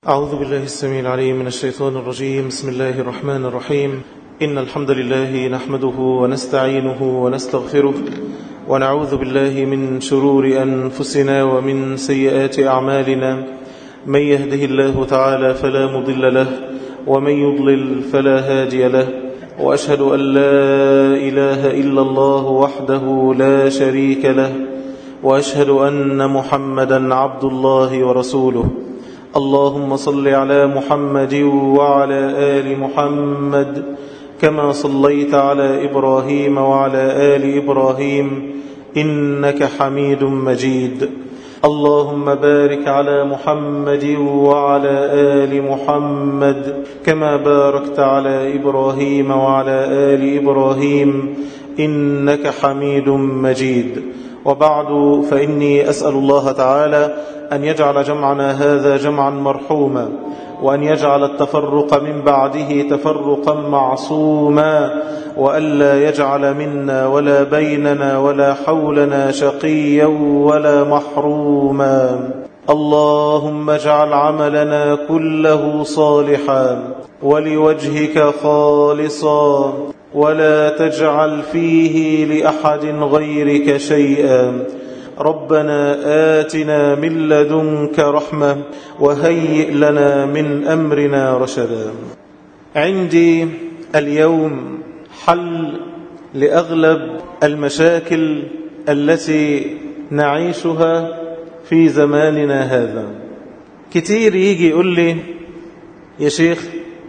أعوذ بالله السميع العليم من الشيطان الرجيم بسم الله الرحمن الرحيم إن الحمد لله نحمده ونستعينه ونستغفره ونعوذ بالله من شرور أنفسنا ومن سيئات أعمالنا من يهده الله تعالى فلا مضل له ومن يضلل فلا هادي له وأشهد أن لا إله إلا الله وحده لا شريك له وأشهد أن محمدا عبد الله ورسوله اللهم صل على محمد وعلى آل محمد كما صليت على إبراهيم وعلى آل إبراهيم إنك حميد مجيد اللهم بارك على محمد وعلى آل محمد كما باركت على إبراهيم وعلى آل إبراهيم إنك حميد مجيد وبعد فإني أسأل الله تعالى أن يجعل جمعنا هذا جمعا مرحوما وأن يجعل التفرق من بعده تفرقا معصوما وألا يجعل منا ولا بيننا ولا حولنا شقيا ولا محروما اللهم اجعل عملنا كله صالحا ولوجهك خالصا ولا تجعل فيه لأحد غيرك شيئا ربنا آتنا من لدنك رحمة وهيئ لنا من أمرنا رشدا عندي اليوم حل لأغلب المشاكل التي نعيشها في زماننا هذا كتير يجي يقول لي يا شيخ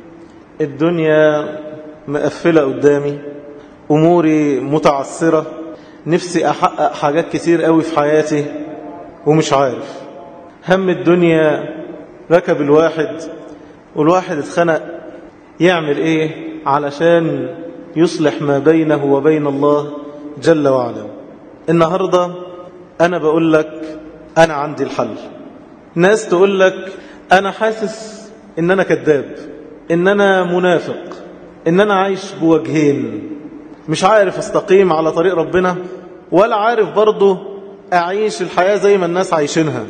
الدنيا مقفلة قدامي أموري متعثرة نفسي أحقق حاجات كتير قوي في حياتي ومش عارف هم الدنيا ركب الواحد والواحد اتخنق يعمل ايه علشان يصلح ما بينه وبين الله جل وعلا النهاردة أنا بقول لك أنا عندي الحل ناس تقول لك أنا حاسس إن أنا كذاب إن أنا منافق إن أنا عايش بوجهين مش عارف استقيم على طريق ربنا ولا عارف برضه أعيش الحياة زي ما الناس عايشينها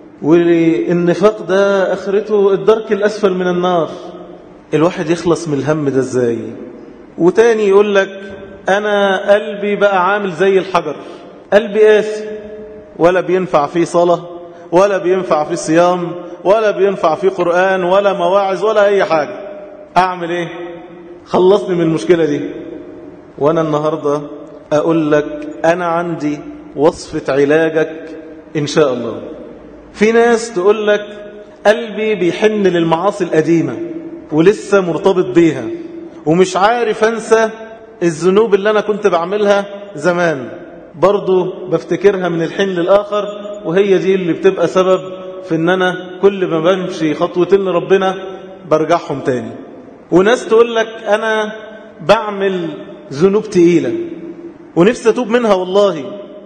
والنفاق ده أخرته الدرك الأسفل من النار الواحد يخلص من الهم ده ازاي وتاني يقول لك أنا قلبي بقى عامل زي الحجر قلبي قاسي ولا بينفع فيه صلاة ولا بينفع فيه صيام ولا بينفع فيه قرآن ولا مواعظ ولا أي حاجة أعمل إيه خلصني من المشكلة دي وأنا النهاردة أقول لك أنا عندي وصفة علاجك إن شاء الله في ناس تقول لك قلبي بيحن للمعاصي القديمة ولسه مرتبط بيها ومش عارف أنسى الذنوب اللي أنا كنت بعملها زمان برضو بفتكرها من الحين للآخر وهي دي اللي بتبقى سبب في أن أنا كل ما بمشي خطوتين لربنا برجعهم تاني وناس تقول لك أنا بعمل ذنوب تقيلة ونفسي أتوب منها والله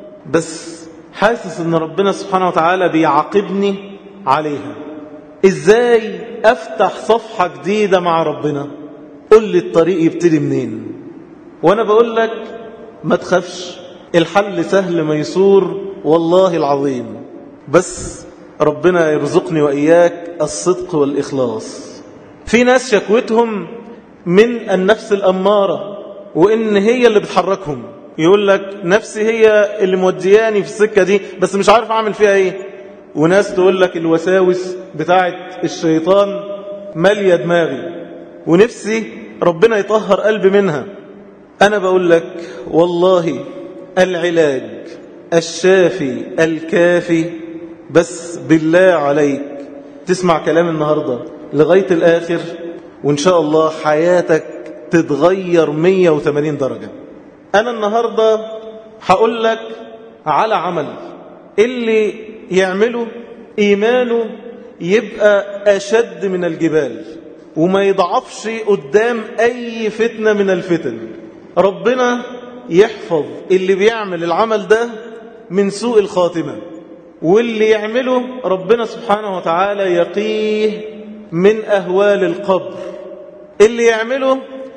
بس حاسس أن ربنا سبحانه وتعالى بيعاقبني عليها إزاي أفتح صفحة جديدة مع ربنا قل لي الطريق يبتدي منين وأنا بقول لك ما تخافش الحل سهل ميسور والله العظيم بس ربنا يرزقني وإياك الصدق والإخلاص في ناس شكوتهم من النفس الأمارة وإن هي اللي بتحركهم يقول لك نفسي هي اللي مودياني في السكة دي بس مش عارف أعمل فيها إيه وناس تقول لك الوساوس بتاعت الشيطان مالية دماغي ونفسي ربنا يطهر قلبي منها أنا بقول لك والله العلاج الشافي الكافي بس بالله عليك تسمع كلام النهاردة لغاية الآخر وإن شاء الله حياتك تتغير 180 درجة أنا النهاردة هقول لك على عمل اللي يعمله إيمانه يبقى أشد من الجبال وما يضعفش قدام أي فتنة من الفتن ربنا يحفظ اللي بيعمل العمل ده من سوء الخاتمة واللي يعمله ربنا سبحانه وتعالى يقيه من أهوال القبر اللي يعمله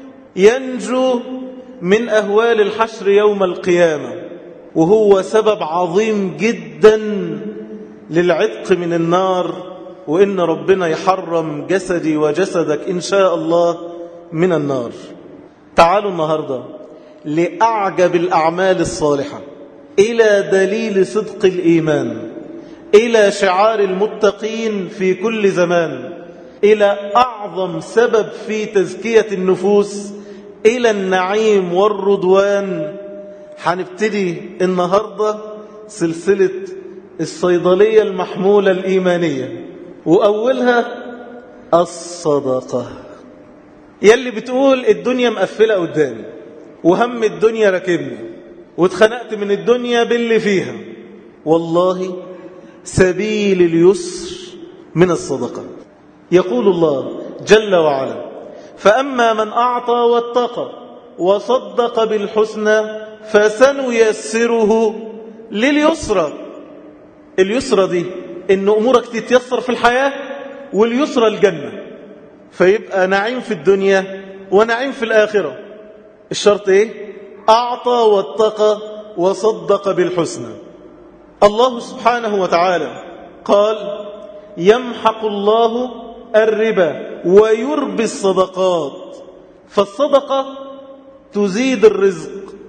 ينجو من أهوال الحشر يوم القيامة وهو سبب عظيم جدا للعتق من النار وإن ربنا يحرم جسدي وجسدك إن شاء الله من النار تعالوا النهاردة لأعجب الأعمال الصالحة إلى دليل صدق الإيمان إلى شعار المتقين في كل زمان إلى أعظم سبب في تزكية النفوس إلى النعيم والرضوان هنبتدي النهاردة سلسلة الصيدلية المحمولة الإيمانية وأولها الصدقة يلي بتقول الدنيا مقفلة قدامي وهم الدنيا راكبني واتخنقت من الدنيا باللي فيها والله سبيل اليسر من الصدقة يقول الله جل وعلا فأما من أعطى واتقى وصدق بالحسنى فسنيسره لليسرى اليسرى دي ان امورك تتيسر في الحياة واليسرى الجنة فيبقى نعيم في الدنيا ونعيم في الآخرة الشرط ايه اعطى واتقى وصدق بالحسنى الله سبحانه وتعالى قال يمحق الله الربا ويربي الصدقات فالصدقة تزيد الرزق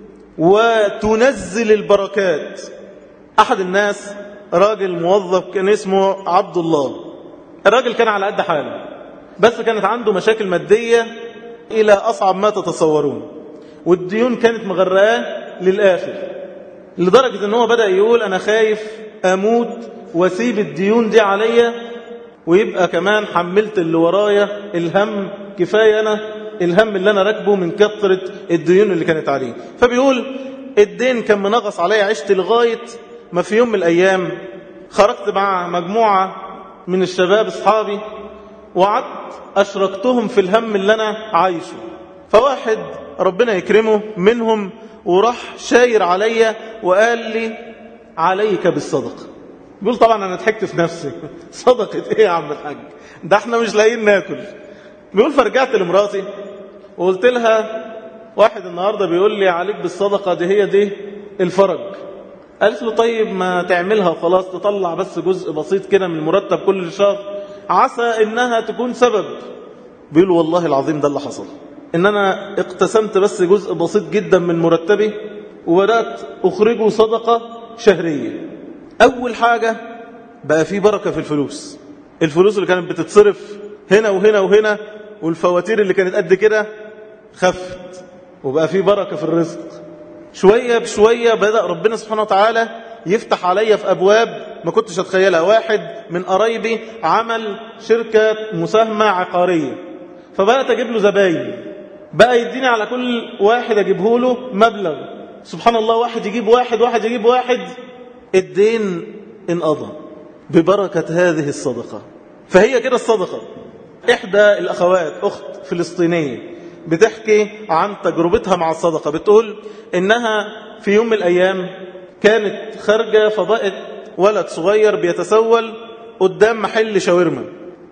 وتنزل البركات أحد الناس راجل موظف كان اسمه عبد الله الراجل كان على قد حاله بس كانت عنده مشاكل مادية إلى أصعب ما تتصورون والديون كانت مغرقاه للآخر لدرجة أنه بدأ يقول أنا خايف أموت واسيب الديون دي عليا ويبقى كمان حملت اللي ورايا الهم كفاية أنا الهم اللي أنا راكبه من كثرة الديون اللي كانت عليه فبيقول الدين كان منغص عليا عشت لغاية ما في يوم من الأيام خرجت مع مجموعة من الشباب أصحابي وقعدت أشركتهم في الهم اللي أنا عايشه فواحد ربنا يكرمه منهم وراح شاير عليا وقال لي عليك بالصدقة بيقول طبعا أنا ضحكت في نفسي صدقة إيه يا عم الحاج ده احنا مش لاقيين ناكل بيقول فرجعت لمراتي وقلت لها واحد النهاردة بيقول لي عليك بالصدقة دي هي دي الفرج قالت له طيب ما تعملها وخلاص تطلع بس جزء بسيط كده من المرتب كل شهر عسى انها تكون سبب بيقول والله العظيم ده اللي حصل ان انا اقتسمت بس جزء بسيط جدا من مرتبي وبدات اخرجه صدقه شهريه اول حاجه بقى في بركه في الفلوس الفلوس اللي كانت بتتصرف هنا وهنا وهنا والفواتير اللي كانت قد كده خفت وبقى في بركه في الرزق شويه بشويه بدا ربنا سبحانه وتعالى يفتح عليا في أبواب ما كنتش أتخيلها واحد من قرايبي عمل شركة مساهمة عقارية فبقت أجيب له زباين بقى يديني على كل واحد أجيبه له مبلغ سبحان الله واحد يجيب واحد واحد يجيب واحد الدين انقضى ببركة هذه الصدقة فهي كده الصدقة إحدى الأخوات أخت فلسطينية بتحكي عن تجربتها مع الصدقة بتقول إنها في يوم من الأيام كانت خارجة فضاءت ولد صغير بيتسول قدام محل شاورما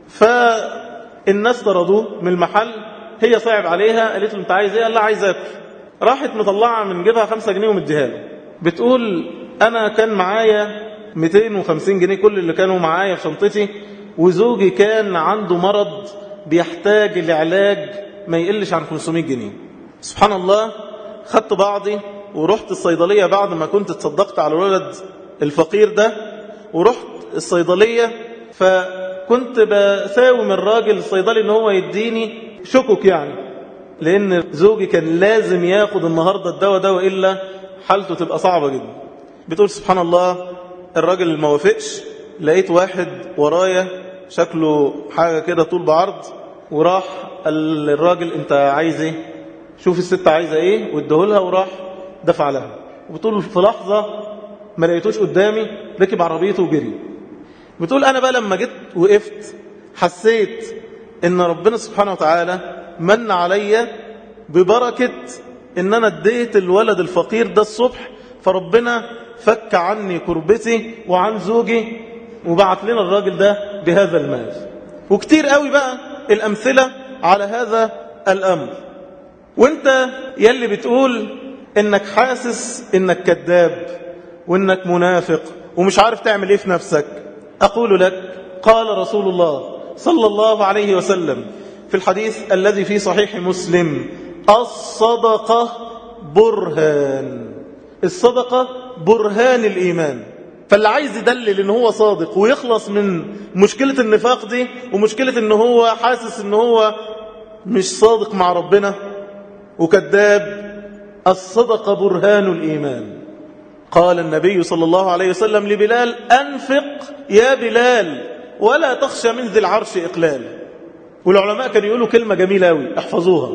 فالناس طردوه من المحل هي صعب عليها قالت له انت عايز ايه قال لها عايز اكل راحت مطلعه من جيبها خمسة جنيه ومديها له بتقول انا كان معايا 250 جنيه كل اللي كانوا معايا في شنطتي وزوجي كان عنده مرض بيحتاج لعلاج ما يقلش عن 500 جنيه سبحان الله خدت بعضي ورحت الصيدلية بعد ما كنت تصدقت على الولد الفقير ده ورحت الصيدلية فكنت بساوم الراجل الصيدلي ان هو يديني شكك يعني لان زوجي كان لازم ياخد النهاردة الدواء ده وإلا حالته تبقى صعبة جدا بتقول سبحان الله الراجل ما وافقش لقيت واحد ورايا شكله حاجة كده طول بعرض وراح قال للراجل انت عايز ايه شوف الست عايزة ايه وادهولها وراح دفع لها وبتقول في لحظة ما لقيتوش قدامي ركب عربيته وجري بتقول أنا بقى لما جيت وقفت حسيت إن ربنا سبحانه وتعالى من عليا ببركة إن أنا اديت الولد الفقير ده الصبح فربنا فك عني كربتي وعن زوجي وبعت لنا الراجل ده بهذا المال وكتير قوي بقى الأمثلة على هذا الأمر وانت يلي بتقول انك حاسس انك كذاب وانك منافق ومش عارف تعمل ايه في نفسك اقول لك قال رسول الله صلى الله عليه وسلم في الحديث الذي في صحيح مسلم الصدقة برهان الصدقة برهان الإيمان فاللي عايز يدلل ان هو صادق ويخلص من مشكلة النفاق دي ومشكلة ان هو حاسس ان هو مش صادق مع ربنا وكذاب الصدقة برهان الإيمان قال النبي صلى الله عليه وسلم لبلال أنفق يا بلال ولا تخشى من ذي العرش إقلال والعلماء كانوا يقولوا كلمة جميلة أوي احفظوها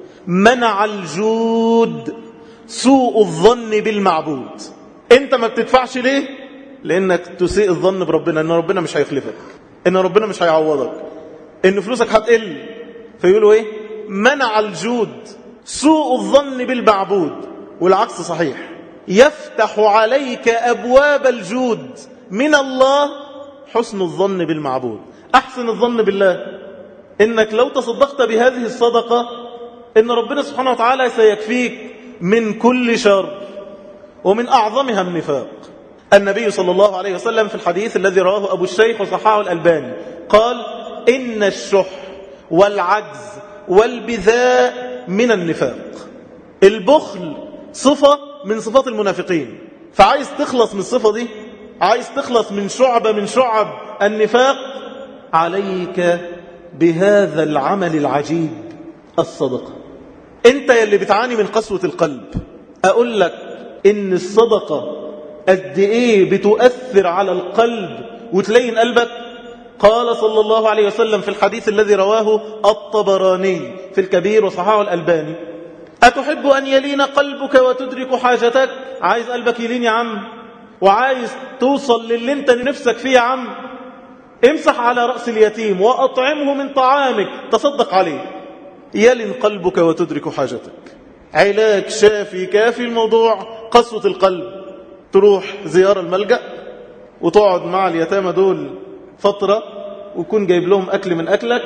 منع الجود سوء الظن بالمعبود انت ما بتدفعش ليه لانك تسيء الظن بربنا ان ربنا مش هيخلفك ان ربنا مش هيعوضك ان فلوسك هتقل فيقولوا ايه منع الجود سوء الظن بالمعبود والعكس صحيح يفتح عليك ابواب الجود من الله حسن الظن بالمعبود احسن الظن بالله انك لو تصدقت بهذه الصدقه ان ربنا سبحانه وتعالى سيكفيك من كل شر ومن أعظمها النفاق النبي صلى الله عليه وسلم في الحديث الذي رواه أبو الشيخ وصححه الألباني قال إن الشح والعجز والبذاء من النفاق البخل صفة من صفات المنافقين فعايز تخلص من الصفة دي عايز تخلص من شعبة من شعب النفاق عليك بهذا العمل العجيب الصدقة انت يلي بتعاني من قسوة القلب اقول لك ان الصدقة قد ايه بتؤثر على القلب وتلين قلبك قال صلى الله عليه وسلم في الحديث الذي رواه الطبراني في الكبير وصححه الألباني أتحب أن يلين قلبك وتدرك حاجتك عايز قلبك يلين يا عم وعايز توصل للي انت نفسك فيه يا عم امسح على رأس اليتيم وأطعمه من طعامك تصدق عليه يلن قلبك وتدرك حاجتك علاج شافي كافي الموضوع قسوة القلب تروح زيارة الملجأ وتقعد مع اليتامى دول فترة ويكون جايب لهم أكل من أكلك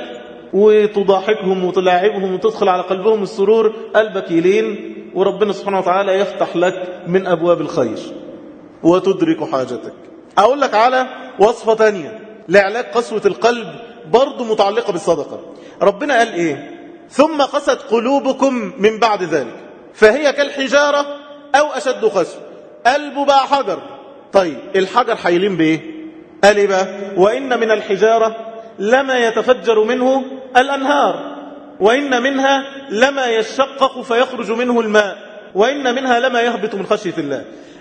وتضاحكهم وتلاعبهم وتدخل على قلبهم السرور قلبك يلين وربنا سبحانه وتعالى يفتح لك من أبواب الخير وتدرك حاجتك أقول لك على وصفة تانية لعلاج قسوة القلب برضو متعلقة بالصدقة ربنا قال إيه ثم قست قلوبكم من بعد ذلك فهي كالحجارة أو أشد قسوة قلبه بقى حجر طيب الحجر حيلين بإيه قال إيه بقى وإن من الحجارة لما يتفجر منه الأنهار وإن منها لما يشقق فيخرج منه الماء وإن منها لما يهبط من خشية الله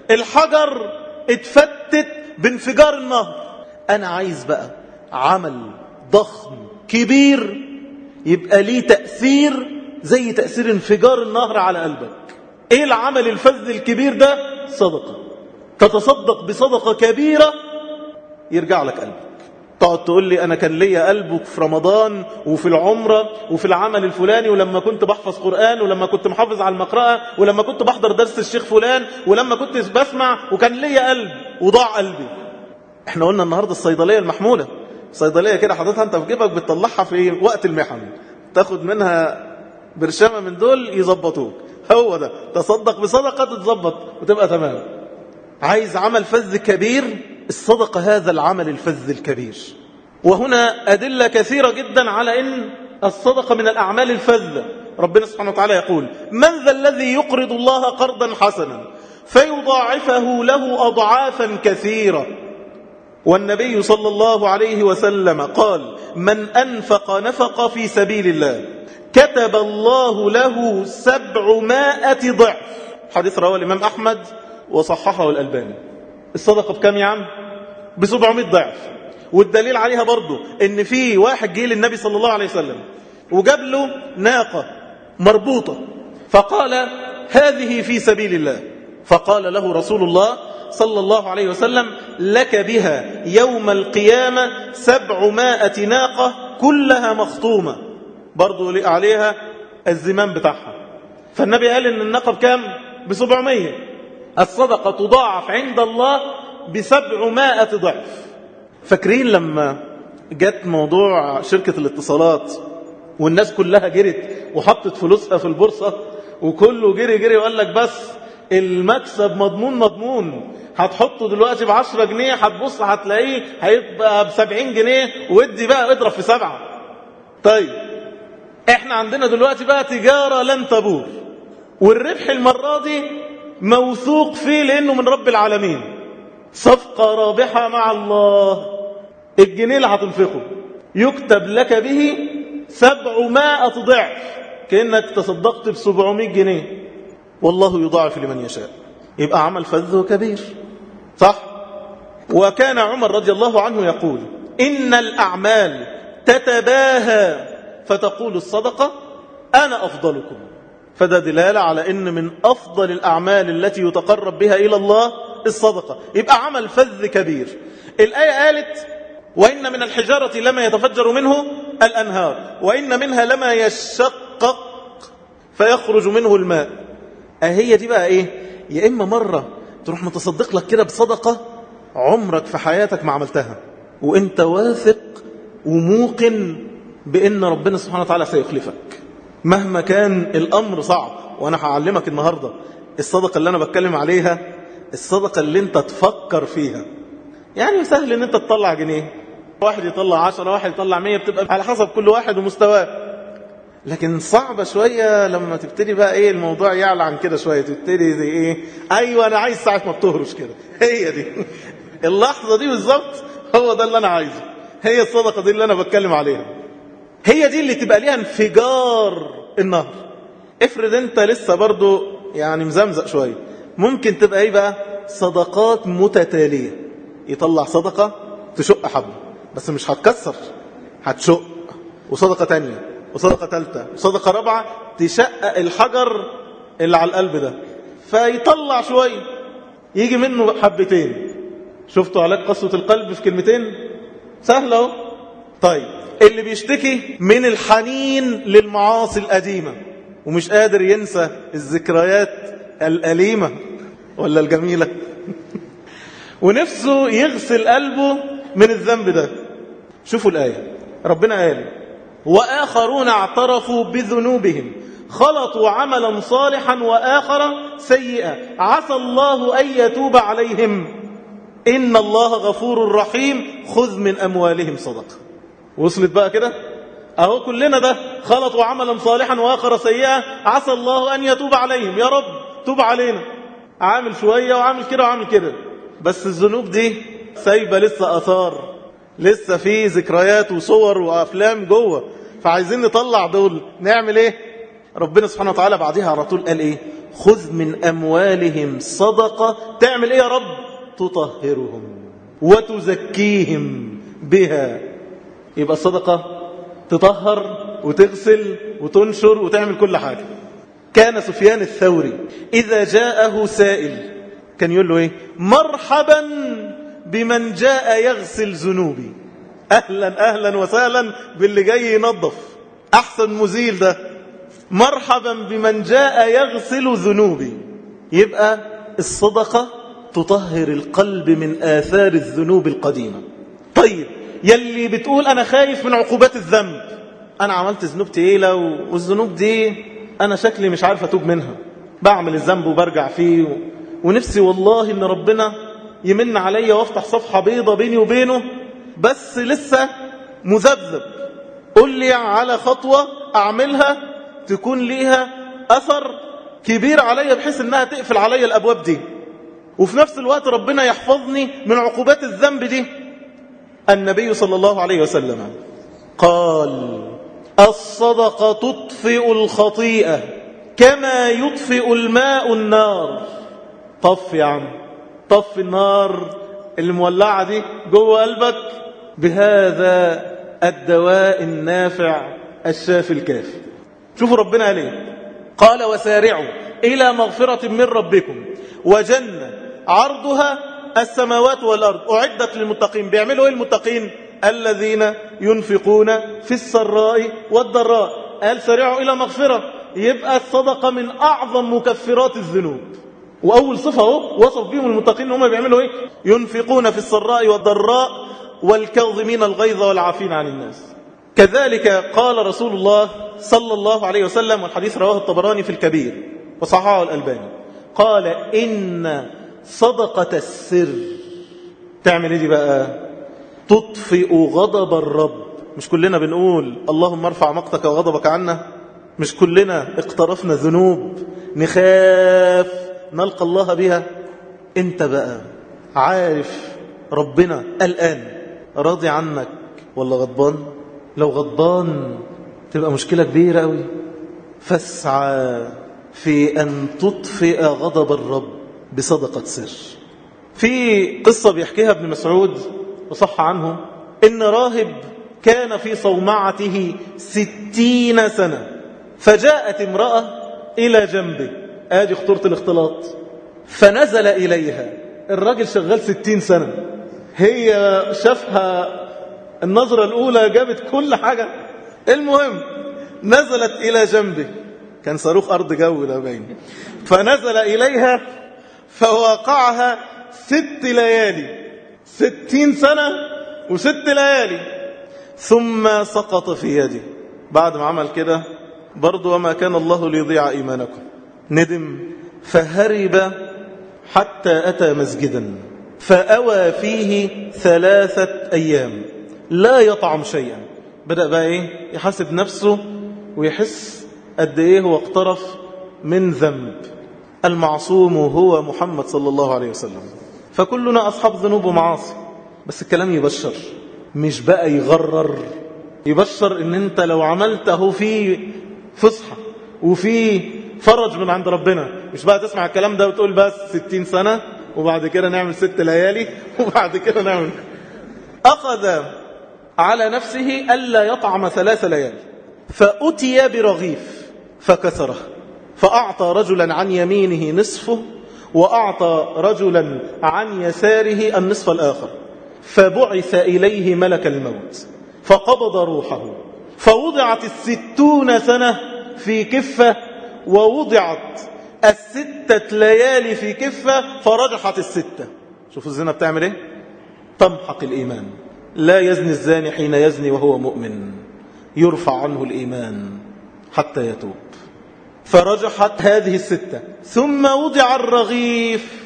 الحجر اتفتت بانفجار النهر أنا عايز بقى عمل ضخم كبير يبقى ليه تأثير زي تأثير انفجار النهر على قلبك ايه العمل الفذ الكبير ده صدقة تتصدق بصدقة كبيرة يرجع لك قلبك تقعد تقول لي أنا كان ليا قلبك في رمضان وفي العمرة وفي العمل الفلاني ولما كنت بحفظ قرآن ولما كنت محافظ على المقرأة ولما كنت بحضر درس الشيخ فلان ولما كنت بسمع وكان ليا قلب وضاع قلبي احنا قلنا النهاردة الصيدلية المحمولة صيدلية كده حضرتها انت في جيبك بتطلعها في وقت المحن تاخد منها برشامة من دول يظبطوك هو ده تصدق بصدقة تتظبط وتبقى تمام عايز عمل فذ كبير الصدقة هذا العمل الفذ الكبير وهنا أدلة كثيرة جدا على أن الصدقة من الأعمال الفذة ربنا سبحانه وتعالى يقول من ذا الذي يقرض الله قرضا حسنا فيضاعفه له أضعافا كثيرة والنبي صلى الله عليه وسلم قال من أنفق نفق في سبيل الله كتب الله له سبعمائة ضعف حديث رواه الإمام أحمد وصححه الألباني الصدقة بكم يا عم بسبعمائة ضعف والدليل عليها برضو ان في واحد جه للنبي صلى الله عليه وسلم وجاب له ناقة مربوطة فقال هذه في سبيل الله فقال له رسول الله صلى الله عليه وسلم لك بها يوم القيامة سبعمائة ناقة كلها مخطومة برضو عليها الزمام بتاعها فالنبي قال ان الناقة بكام بسبعمية الصدقة تضاعف عند الله بسبعمائة ضعف فاكرين لما جت موضوع شركة الاتصالات والناس كلها جرت وحطت فلوسها في البورصة وكله جري جري وقال لك بس المكسب مضمون مضمون هتحطه دلوقتي بعشرة جنيه هتبص هتلاقيه هيبقى بسبعين جنيه ودي بقى اضرب في سبعة طيب احنا عندنا دلوقتي بقى تجارة لن تبور والربح المرة دي موثوق فيه لأنه من رب العالمين صفقة رابحة مع الله الجنيه اللي هتنفقه يكتب لك به سبعمائة ضعف كأنك تصدقت بسبعمائة جنيه والله يضاعف لمن يشاء يبقى عمل فذ كبير صح وكان عمر رضي الله عنه يقول إن الأعمال تتباهى فتقول الصدقة أنا أفضلكم فده دلالة على أن من أفضل الأعمال التي يتقرب بها إلى الله الصدقة يبقى عمل فذ كبير الآية قالت وإن من الحجارة لما يتفجر منه الأنهار وإن منها لما يشقق فيخرج منه الماء أهي دي بقى إيه يا إما مرة تروح متصدق لك كده بصدقة عمرك في حياتك ما عملتها وإنت واثق وموقن بأن ربنا سبحانه وتعالى سيخلفك مهما كان الأمر صعب وأنا هعلمك النهاردة الصدقة اللي أنا بتكلم عليها الصدقة اللي أنت تفكر فيها يعني سهل أن أنت تطلع جنيه واحد يطلع عشرة واحد يطلع مية بتبقى على حسب كل واحد ومستواه لكن صعبة شوية لما تبتدي بقى ايه الموضوع يعلى عن كده شوية تبتدي زي ايه ايوه انا عايز ساعة ما بتهرش كده هي دي اللحظة دي بالظبط هو ده اللي انا عايزه هي الصدقة دي اللي انا بتكلم عليها هي دي اللي تبقى ليها انفجار النهر افرض انت لسه برضو يعني مزمزق شوية ممكن تبقى ايه بقى صدقات متتالية يطلع صدقة تشق حبة بس مش هتكسر هتشق وصدقة تانية وصدقة ثالثة وصدقة رابعة تشقق الحجر اللي على القلب ده فيطلع شوية يجي منه حبتين شفتوا علاج قسوة القلب في كلمتين سهلة اهو طيب اللي بيشتكي من الحنين للمعاصي القديمة ومش قادر ينسى الذكريات الأليمة ولا الجميلة ونفسه يغسل قلبه من الذنب ده شوفوا الآية ربنا قال وآخرون اعترفوا بذنوبهم خلطوا عملا صالحا وآخر سيئا عسى الله أن يتوب عليهم إن الله غفور رحيم خذ من أموالهم صدقة وصلت بقى كده أهو كلنا ده خلطوا عملا صالحا وآخر سيئا عسى الله أن يتوب عليهم يا رب توب علينا عامل شوية وعامل كده وعامل كده بس الذنوب دي سايبة لسه أثار لسه في ذكريات وصور وأفلام جوه فعايزين نطلع دول نعمل ايه ربنا سبحانه وتعالى بعدها على طول قال ايه خذ من أموالهم صدقة تعمل ايه يا رب تطهرهم وتزكيهم بها يبقى الصدقة تطهر وتغسل وتنشر وتعمل كل حاجة كان سفيان الثوري إذا جاءه سائل كان يقول له ايه مرحبا بمن جاء يغسل ذنوبي أهلا أهلا وسهلا باللي جاي ينظف أحسن مزيل ده مرحبا بمن جاء يغسل ذنوبي يبقى الصدقة تطهر القلب من آثار الذنوب القديمة طيب يلي بتقول أنا خايف من عقوبات الذنب أنا عملت ذنوب تقيلة والذنوب دي أنا شكلي مش عارف أتوب منها بعمل الذنب وبرجع فيه ونفسي والله إن ربنا يمن عليا وافتح صفحة بيضة بيني وبينه بس لسه مذبذب قل لي على خطوة أعملها تكون ليها أثر كبير عليا بحيث أنها تقفل عليا الأبواب دي وفي نفس الوقت ربنا يحفظني من عقوبات الذنب دي النبي صلى الله عليه وسلم قال الصدقة تطفئ الخطيئة كما يطفئ الماء النار طف يا عم طف النار المولعة دي جوه قلبك بهذا الدواء النافع الشافي الكافي شوفوا ربنا قال ايه قال وسارعوا إلى مغفرة من ربكم وجنة عرضها السماوات والأرض أعدت للمتقين بيعملوا ايه المتقين الذين ينفقون في السراء والضراء قال سارعوا إلى مغفرة يبقى الصدقة من أعظم مكفرات الذنوب وأول صفة هو وصف بهم المتقين هم بيعملوا إيه ينفقون في السراء والضراء والكاظمين الغيظ والعافين عن الناس كذلك قال رسول الله صلى الله عليه وسلم والحديث رواه الطبراني في الكبير وصححه الألباني قال إن صدقة السر تعمل ايه دي بقى تطفئ غضب الرب مش كلنا بنقول اللهم ارفع مقتك وغضبك عنا مش كلنا اقترفنا ذنوب نخاف نلقى الله بها انت بقى عارف ربنا الآن راضي عنك ولا غضبان لو غضبان تبقى مشكلة كبيرة قوي فاسعى في أن تطفئ غضب الرب بصدقة سر في قصة بيحكيها ابن مسعود وصح عنه إن راهب كان في صومعته ستين سنة فجاءت امرأة إلى جنبه آدي خطورة الاختلاط فنزل إليها الراجل شغال ستين سنة هي شافها النظرة الأولى جابت كل حاجة المهم نزلت إلى جنبه كان صاروخ أرض جو ده باين فنزل إليها فواقعها ست ليالي ستين سنة وست ليالي ثم سقط في يدي بعد ما عمل كده برضو وما كان الله ليضيع إيمانكم ندم فهرب حتى أتى مسجدا فأوى فيه ثلاثة أيام لا يطعم شيئا بدأ بقى إيه يحاسب نفسه ويحس قد إيه هو اقترف من ذنب المعصوم هو محمد صلى الله عليه وسلم فكلنا أصحاب ذنوب ومعاصي بس الكلام يبشر مش بقى يغرر يبشر ان انت لو عملته في فصحى وفي فرج من عند ربنا مش بقى تسمع الكلام ده وتقول بس ستين سنة وبعد كده نعمل ست ليالي وبعد كده نعمل أخذ على نفسه ألا يطعم ثلاث ليالي فأتي برغيف فكسره فأعطى رجلا عن يمينه نصفه وأعطى رجلا عن يساره النصف الآخر فبعث إليه ملك الموت فقبض روحه فوضعت الستون سنة في كفة ووضعت الستة ليالي في كفة فرجحت الستة شوفوا الزنا بتعمل ايه تمحق الإيمان لا يزني الزاني حين يزني وهو مؤمن يرفع عنه الإيمان حتى يتوب فرجحت هذه الستة ثم وضع الرغيف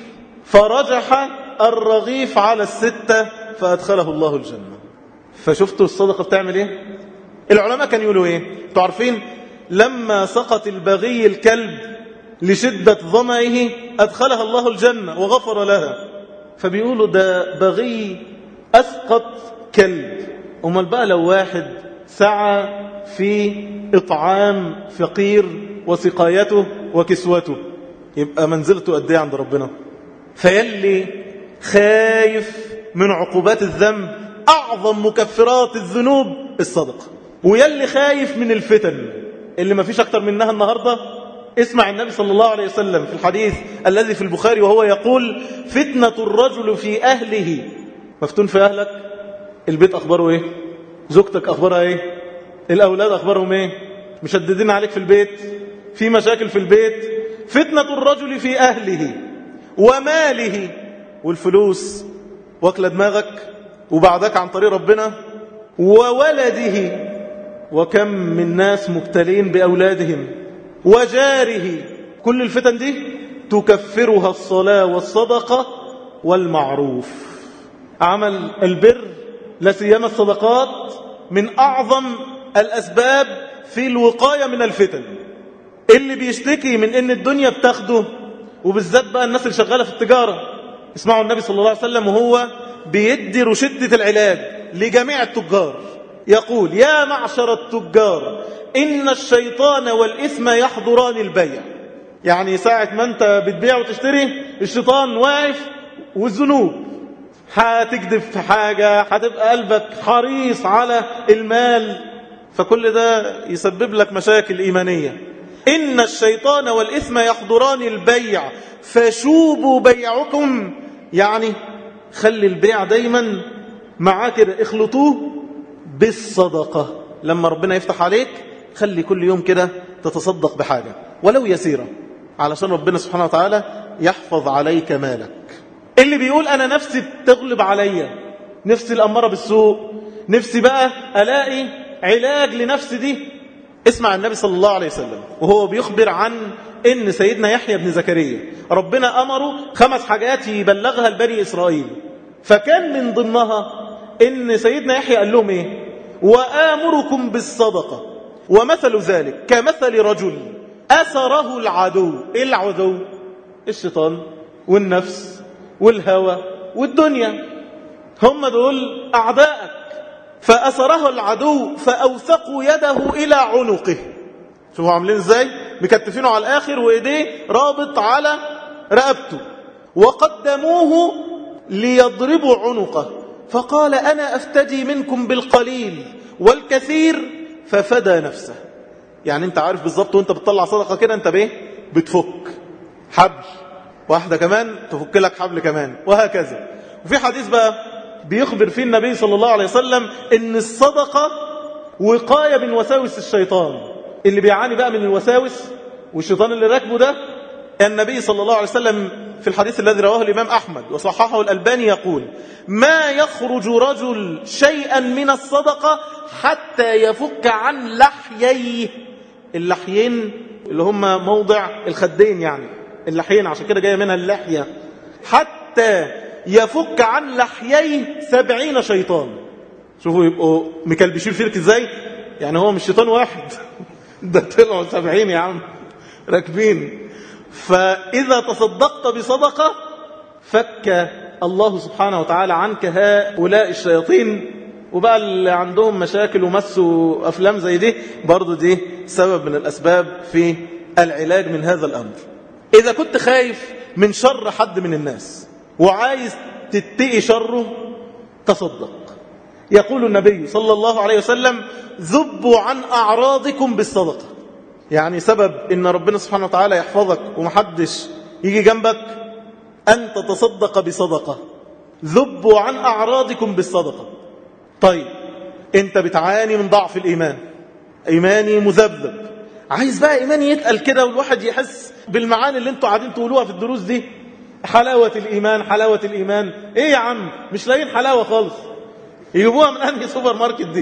فرجح الرغيف على الستة فأدخله الله الجنة فشفتوا الصدقة بتعمل ايه العلماء كانوا يقولوا ايه تعرفين لما سقط البغي الكلب لشدة ظمئه أدخلها الله الجنة وغفر لها فبيقولوا ده بغي أسقط كلب أمال بقى لو واحد سعى في إطعام فقير وسقايته وكسوته يبقى منزلته قد ايه عند ربنا فيلي خايف من عقوبات الذنب أعظم مكفرات الذنوب الصدقة ويلي خايف من الفتن اللي ما فيش أكتر منها النهاردة اسمع النبي صلى الله عليه وسلم في الحديث الذي في البخاري وهو يقول فتنة الرجل في أهله مفتون في أهلك البيت أخباره إيه زوجتك أخبارها إيه الأولاد أخبارهم إيه مشددين عليك في البيت في مشاكل في البيت فتنة الرجل في أهله وماله والفلوس واكلة دماغك وبعدك عن طريق ربنا وولده وكم من ناس مبتلين بأولادهم وجاره كل الفتن دي تكفرها الصلاة والصدقة والمعروف عمل البر لسيما الصدقات من أعظم الأسباب في الوقاية من الفتن اللي بيشتكي من ان الدنيا بتاخده وبالذات بقى الناس اللي شغالة في التجارة اسمعوا النبي صلى الله عليه وسلم وهو بيدي رشدة العلاج لجميع التجار يقول يا معشر التجار إن الشيطان والإثم يحضران البيع يعني ساعة ما أنت بتبيع وتشتري الشيطان واقف والذنوب هتكذب في حاجة هتبقى قلبك حريص على المال فكل ده يسبب لك مشاكل إيمانية إن الشيطان والإثم يحضران البيع فشوبوا بيعكم يعني خلي البيع دايما معاه كده اخلطوه بالصدقة لما ربنا يفتح عليك خلي كل يوم كده تتصدق بحاجة ولو يسيرة علشان ربنا سبحانه وتعالى يحفظ عليك مالك اللي بيقول أنا نفسي بتغلب عليا نفسي الأمارة بالسوء نفسي بقى ألاقي علاج لنفسي دي اسمع النبي صلى الله عليه وسلم وهو بيخبر عن ان سيدنا يحيى بن زكريا ربنا امره خمس حاجات يبلغها لبني اسرائيل فكان من ضمنها ان سيدنا يحيى قال لهم ايه وامركم بالصدقه ومثل ذلك كمثل رجل اثره العدو ايه العدو الشيطان والنفس والهوى والدنيا هم دول اعدائك فاثره العدو فاوثقوا يده الى عنقه شوفوا عاملين ازاي مكتفينه على الاخر وايديه رابط على رقبته وقدموه ليضربوا عنقه فقال أنا أفتدي منكم بالقليل والكثير ففدى نفسه يعني انت عارف بالظبط وانت بتطلع صدقة كده انت بايه بتفك حبل واحدة كمان تفك لك حبل كمان وهكذا وفي حديث بقى بيخبر فيه النبي صلى الله عليه وسلم ان الصدقة وقاية من وساوس الشيطان اللي بيعاني بقى من الوساوس والشيطان اللي راكبه ده النبي صلى الله عليه وسلم في الحديث الذي رواه الإمام أحمد وصححه الألباني يقول ما يخرج رجل شيئا من الصدقة حتى يفك عن لحييه اللحيين اللي هم موضع الخدين يعني اللحيين عشان كده جاية منها اللحية حتى يفك عن لحييه سبعين شيطان شوفوا يبقوا مكلبشين فيك ازاي يعني هو مش شيطان واحد ده طلعوا سبعين يا عم راكبين فإذا تصدقت بصدقة فك الله سبحانه وتعالى عنك هؤلاء الشياطين وبقى اللي عندهم مشاكل ومسوا أفلام زي دي برضو دي سبب من الأسباب في العلاج من هذا الأمر إذا كنت خايف من شر حد من الناس وعايز تتقي شره تصدق يقول النبي صلى الله عليه وسلم ذبوا عن أعراضكم بالصدقة يعني سبب ان ربنا سبحانه وتعالى يحفظك ومحدش يجي جنبك أن تتصدق بصدقة ذبوا عن أعراضكم بالصدقة طيب انت بتعاني من ضعف الإيمان إيماني مذبذب عايز بقى إيماني يتقل كده والواحد يحس بالمعاني اللي انتوا قاعدين تقولوها في الدروس دي حلاوة الإيمان حلاوة الإيمان إيه يا عم مش لاقيين حلاوة خالص يجيبوها من أنهي سوبر ماركت دي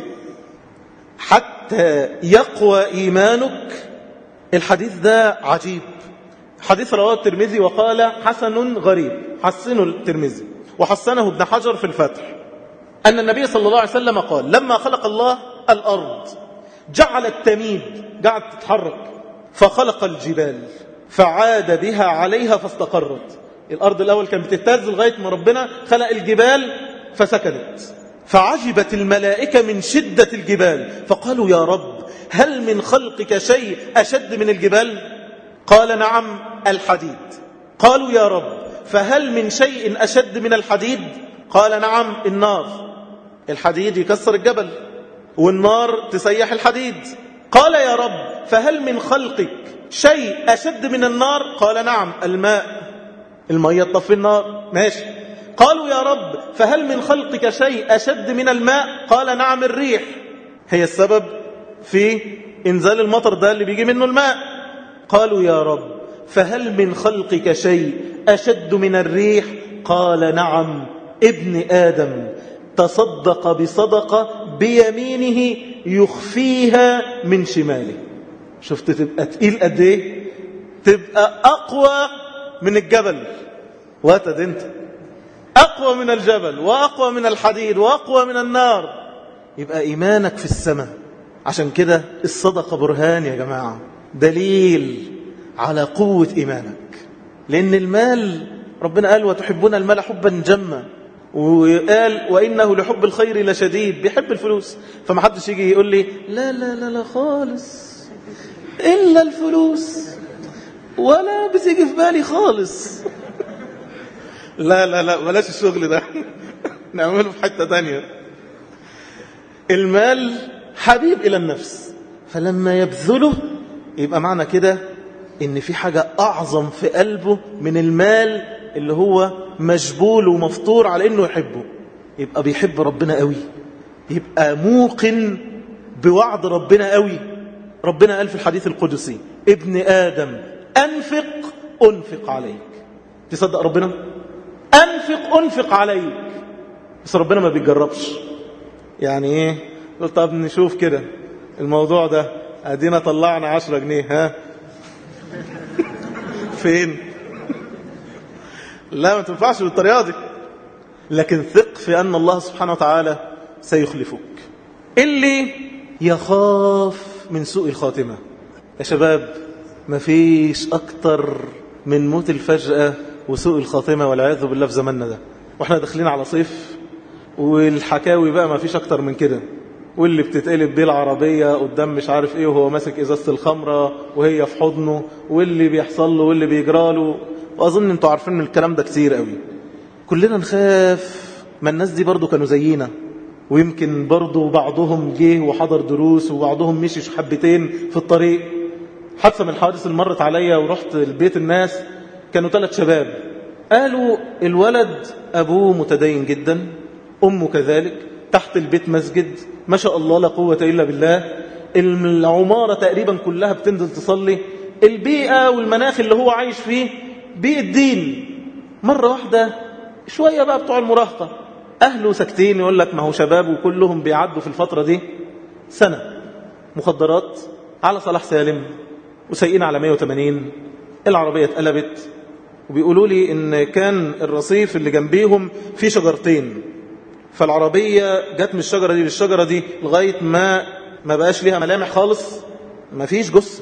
حتى يقوى إيمانك الحديث ده عجيب حديث رواه الترمذي وقال حسن غريب حسنه الترمذي وحسنه ابن حجر في الفتح أن النبي صلى الله عليه وسلم قال لما خلق الله الأرض جعل التميد قاعد تتحرك فخلق الجبال فعاد بها عليها فاستقرت الأرض الأول كانت بتهتز لغاية ما ربنا خلق الجبال فسكنت فعجبت الملائكة من شدة الجبال فقالوا يا رب هل من خلقك شيء أشد من الجبال قال نعم الحديد قالوا يا رب فهل من شيء أشد من الحديد قال نعم النار الحديد يكسر الجبل والنار تسيح الحديد قال يا رب فهل من خلقك شيء أشد من النار قال نعم الماء المية تطفي النار ماشي قالوا يا رب فهل من خلقك شيء أشد من الماء قال نعم الريح هي السبب في إنزال المطر ده اللي بيجي منه الماء قالوا يا رب فهل من خلقك شيء أشد من الريح قال نعم ابن آدم تصدق بصدقة بيمينه يخفيها من شماله شفت تبقى تقيل قد ايه تبقى أقوى من الجبل واتد انت أقوى من الجبل وأقوى من الحديد وأقوى من النار يبقى إيمانك في السماء عشان كده الصدقة برهان يا جماعة دليل على قوة إيمانك لأن المال ربنا قال وتحبون المال حبا جما وقال وإنه لحب الخير لشديد بيحب الفلوس فما حدش يجي يقول لي لا لا لا لا خالص إلا الفلوس ولا بتيجي في بالي خالص لا لا لا بلاش الشغل ده نعمله في حتة تانية المال حبيب إلى النفس فلما يبذله يبقى معنى كده إن في حاجة أعظم في قلبه من المال اللي هو مجبول ومفطور على إنه يحبه يبقى بيحب ربنا قوي يبقى موقن بوعد ربنا قوي ربنا قال في الحديث القدسي ابن آدم أنفق أنفق عليك تصدق ربنا أنفق أنفق عليك بس ربنا ما بيجربش يعني إيه قلت طب نشوف كده الموضوع ده ادينا طلعنا عشرة جنيه ها فين لا ما تنفعش بالطريقة دي لكن ثق في أن الله سبحانه وتعالى سيخلفك اللي يخاف من سوء الخاتمة يا شباب ما فيش أكتر من موت الفجأة وسوء الخاتمة والعياذ بالله في زماننا ده واحنا داخلين على صيف والحكاوي بقى ما فيش أكتر من كده واللي بتتقلب بيه العربية قدام مش عارف ايه وهو ماسك ازازة الخمرة وهي في حضنه واللي بيحصل له واللي بيجراله واظن انتوا عارفين من الكلام ده كتير قوي كلنا نخاف ما الناس دي برضو كانوا زينا ويمكن برضو بعضهم جه وحضر دروس وبعضهم مشي حبتين في الطريق حادثة من الحوادث اللي مرت عليا ورحت البيت الناس كانوا ثلاث شباب قالوا الولد أبوه متدين جدا أمه كذلك تحت البيت مسجد ما شاء الله لا قوة إلا بالله العمارة تقريبا كلها بتنزل تصلي البيئة والمناخ اللي هو عايش فيه بيئة دين مرة واحدة شوية بقى بتوع المراهقة أهله ساكتين يقول لك ما هو شباب وكلهم بيعدوا في الفترة دي سنة مخدرات على صلاح سالم وسايقين على 180 العربية اتقلبت وبيقولوا لي ان كان الرصيف اللي جنبيهم فيه شجرتين فالعربية جت من الشجرة دي للشجرة دي لغاية ما ما بقاش ليها ملامح خالص ما فيش جثة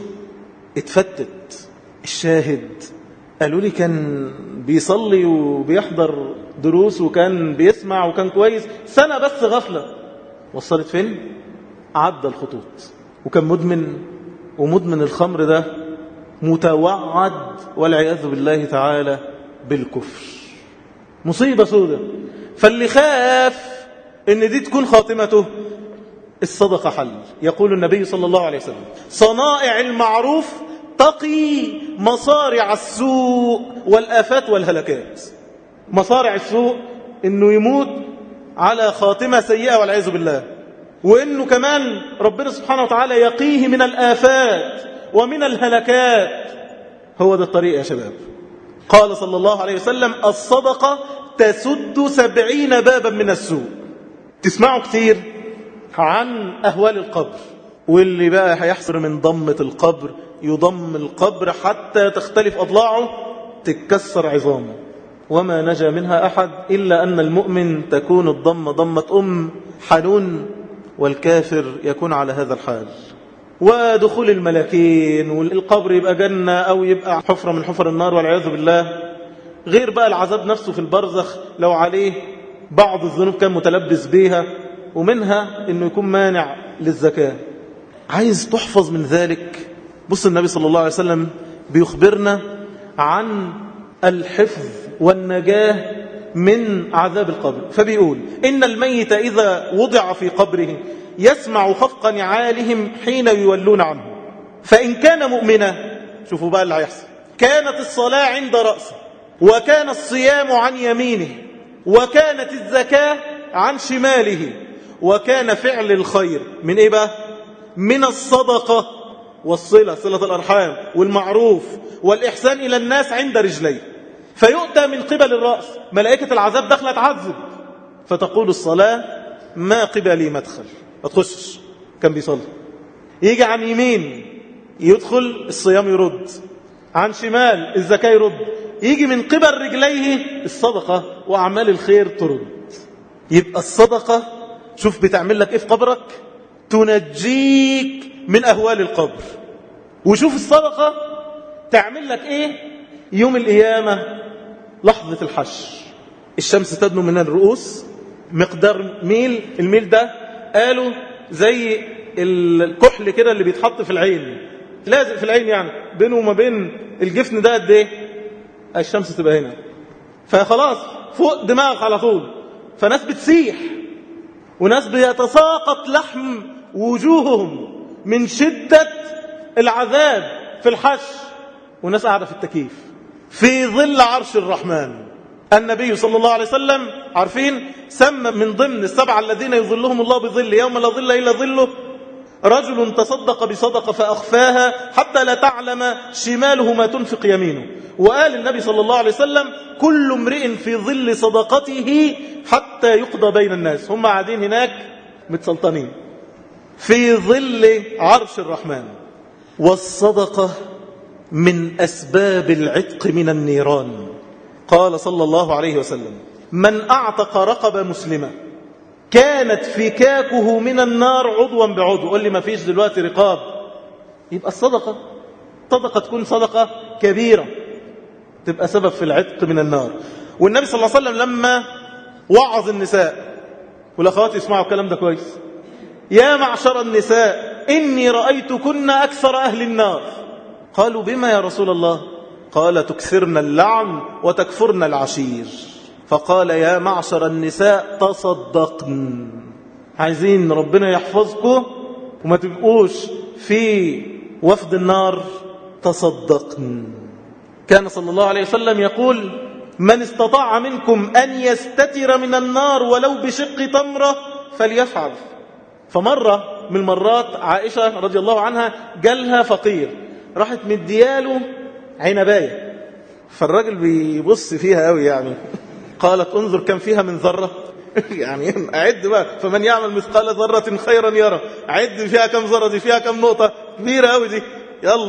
اتفتت الشاهد قالوا لي كان بيصلي وبيحضر دروس وكان بيسمع وكان كويس سنة بس غفلة وصلت فين؟ عدى الخطوط وكان مدمن ومدمن الخمر ده متوعد والعياذ بالله تعالى بالكفر مصيبة سودة فاللي خاف ان دي تكون خاتمته الصدقة حل يقول النبي صلى الله عليه وسلم صنائع المعروف تقي مصارع السوء والآفات والهلكات مصارع السوء انه يموت على خاتمة سيئة والعياذ بالله وانه كمان ربنا سبحانه وتعالى يقيه من الآفات ومن الهلكات هو ده الطريق يا شباب قال صلى الله عليه وسلم الصدقة تسد سبعين بابا من السوء تسمعوا كتير عن أهوال القبر واللي بقى هيحصر من ضمة القبر يضم القبر حتى تختلف أضلاعه تتكسر عظامه وما نجا منها أحد إلا أن المؤمن تكون الضمة ضمة أم حنون والكافر يكون على هذا الحال ودخول الملكين والقبر يبقى جنة أو يبقى حفرة من حفر النار والعياذ بالله غير بقى العذاب نفسه في البرزخ لو عليه بعض الذنوب كان متلبس بيها ومنها أنه يكون مانع للزكاة عايز تحفظ من ذلك بص النبي صلى الله عليه وسلم بيخبرنا عن الحفظ والنجاة من عذاب القبر فبيقول إن الميت إذا وضع في قبره يسمع خفق نعالهم حين يولون عنه فإن كان مؤمنا شوفوا بقى اللي هيحصل كانت الصلاة عند رأسه وكان الصيام عن يمينه وكانت الزكاة عن شماله وكان فعل الخير من إيه بقى من الصدقة والصلة صلة الأرحام والمعروف والإحسان إلى الناس عند رجليه فيؤتى من قبل الرأس ملائكة العذاب دخلت تعذب فتقول الصلاة ما قبلي مدخل ما تخشش كان بيصلي يجي عن يمين يدخل الصيام يرد عن شمال الزكاة يرد يجي من قبل رجليه الصدقة وأعمال الخير ترد يبقى الصدقة شوف بتعمل لك ايه في قبرك تنجيك من أهوال القبر وشوف الصدقة تعمل لك ايه يوم القيامة لحظة الحشر الشمس تدنو من الرؤوس مقدار ميل الميل ده قالوا زي الكحل كده اللي بيتحط في العين لازق في العين يعني بينه وما بين الجفن ده قد ايه الشمس تبقى هنا فخلاص فوق دماغك على طول فناس بتسيح وناس بيتساقط لحم وجوههم من شدة العذاب في الحش وناس قاعدة في التكييف في ظل عرش الرحمن النبي صلى الله عليه وسلم عارفين سمى من ضمن السبعة الذين يظلهم الله بظل يوم لا ظل إلا ظله رجل تصدق بصدقة فأخفاها حتى لا تعلم شماله ما تنفق يمينه وقال النبي صلى الله عليه وسلم كل امرئ في ظل صدقته حتى يقضى بين الناس هم قاعدين هناك متسلطنين في ظل عرش الرحمن والصدقة من أسباب العتق من النيران قال صلى الله عليه وسلم من أعتق رقبة مسلمة كانت فكاكه من النار عضوا بعضو قال لي ما فيش دلوقتي رقاب يبقى الصدقة صدقة تكون صدقة كبيرة تبقى سبب في العتق من النار والنبي صلى الله عليه وسلم لما وعظ النساء والأخوات يسمعوا الكلام ده كويس يا معشر النساء إني رأيتكن أكثر أهل النار قالوا بما يا رسول الله قال تكثرن اللعن وتكفرن العشير فقال يا معشر النساء تصدقن عايزين ربنا يحفظكم وما تبقوش في وفد النار تصدقن كان صلى الله عليه وسلم يقول من استطاع منكم أن يستتر من النار ولو بشق تمرة فليفعل فمرة من المرات عائشة رضي الله عنها جالها فقير راحت مدياله عنباية فالراجل بيبص فيها قوي يعني قالت انظر كم فيها من ذرة يعني أعد بقى فمن يعمل مثقال ذرة خيرا يرى عد فيها كم ذرة دي فيها كم نقطة كبيرة قوي دي يلا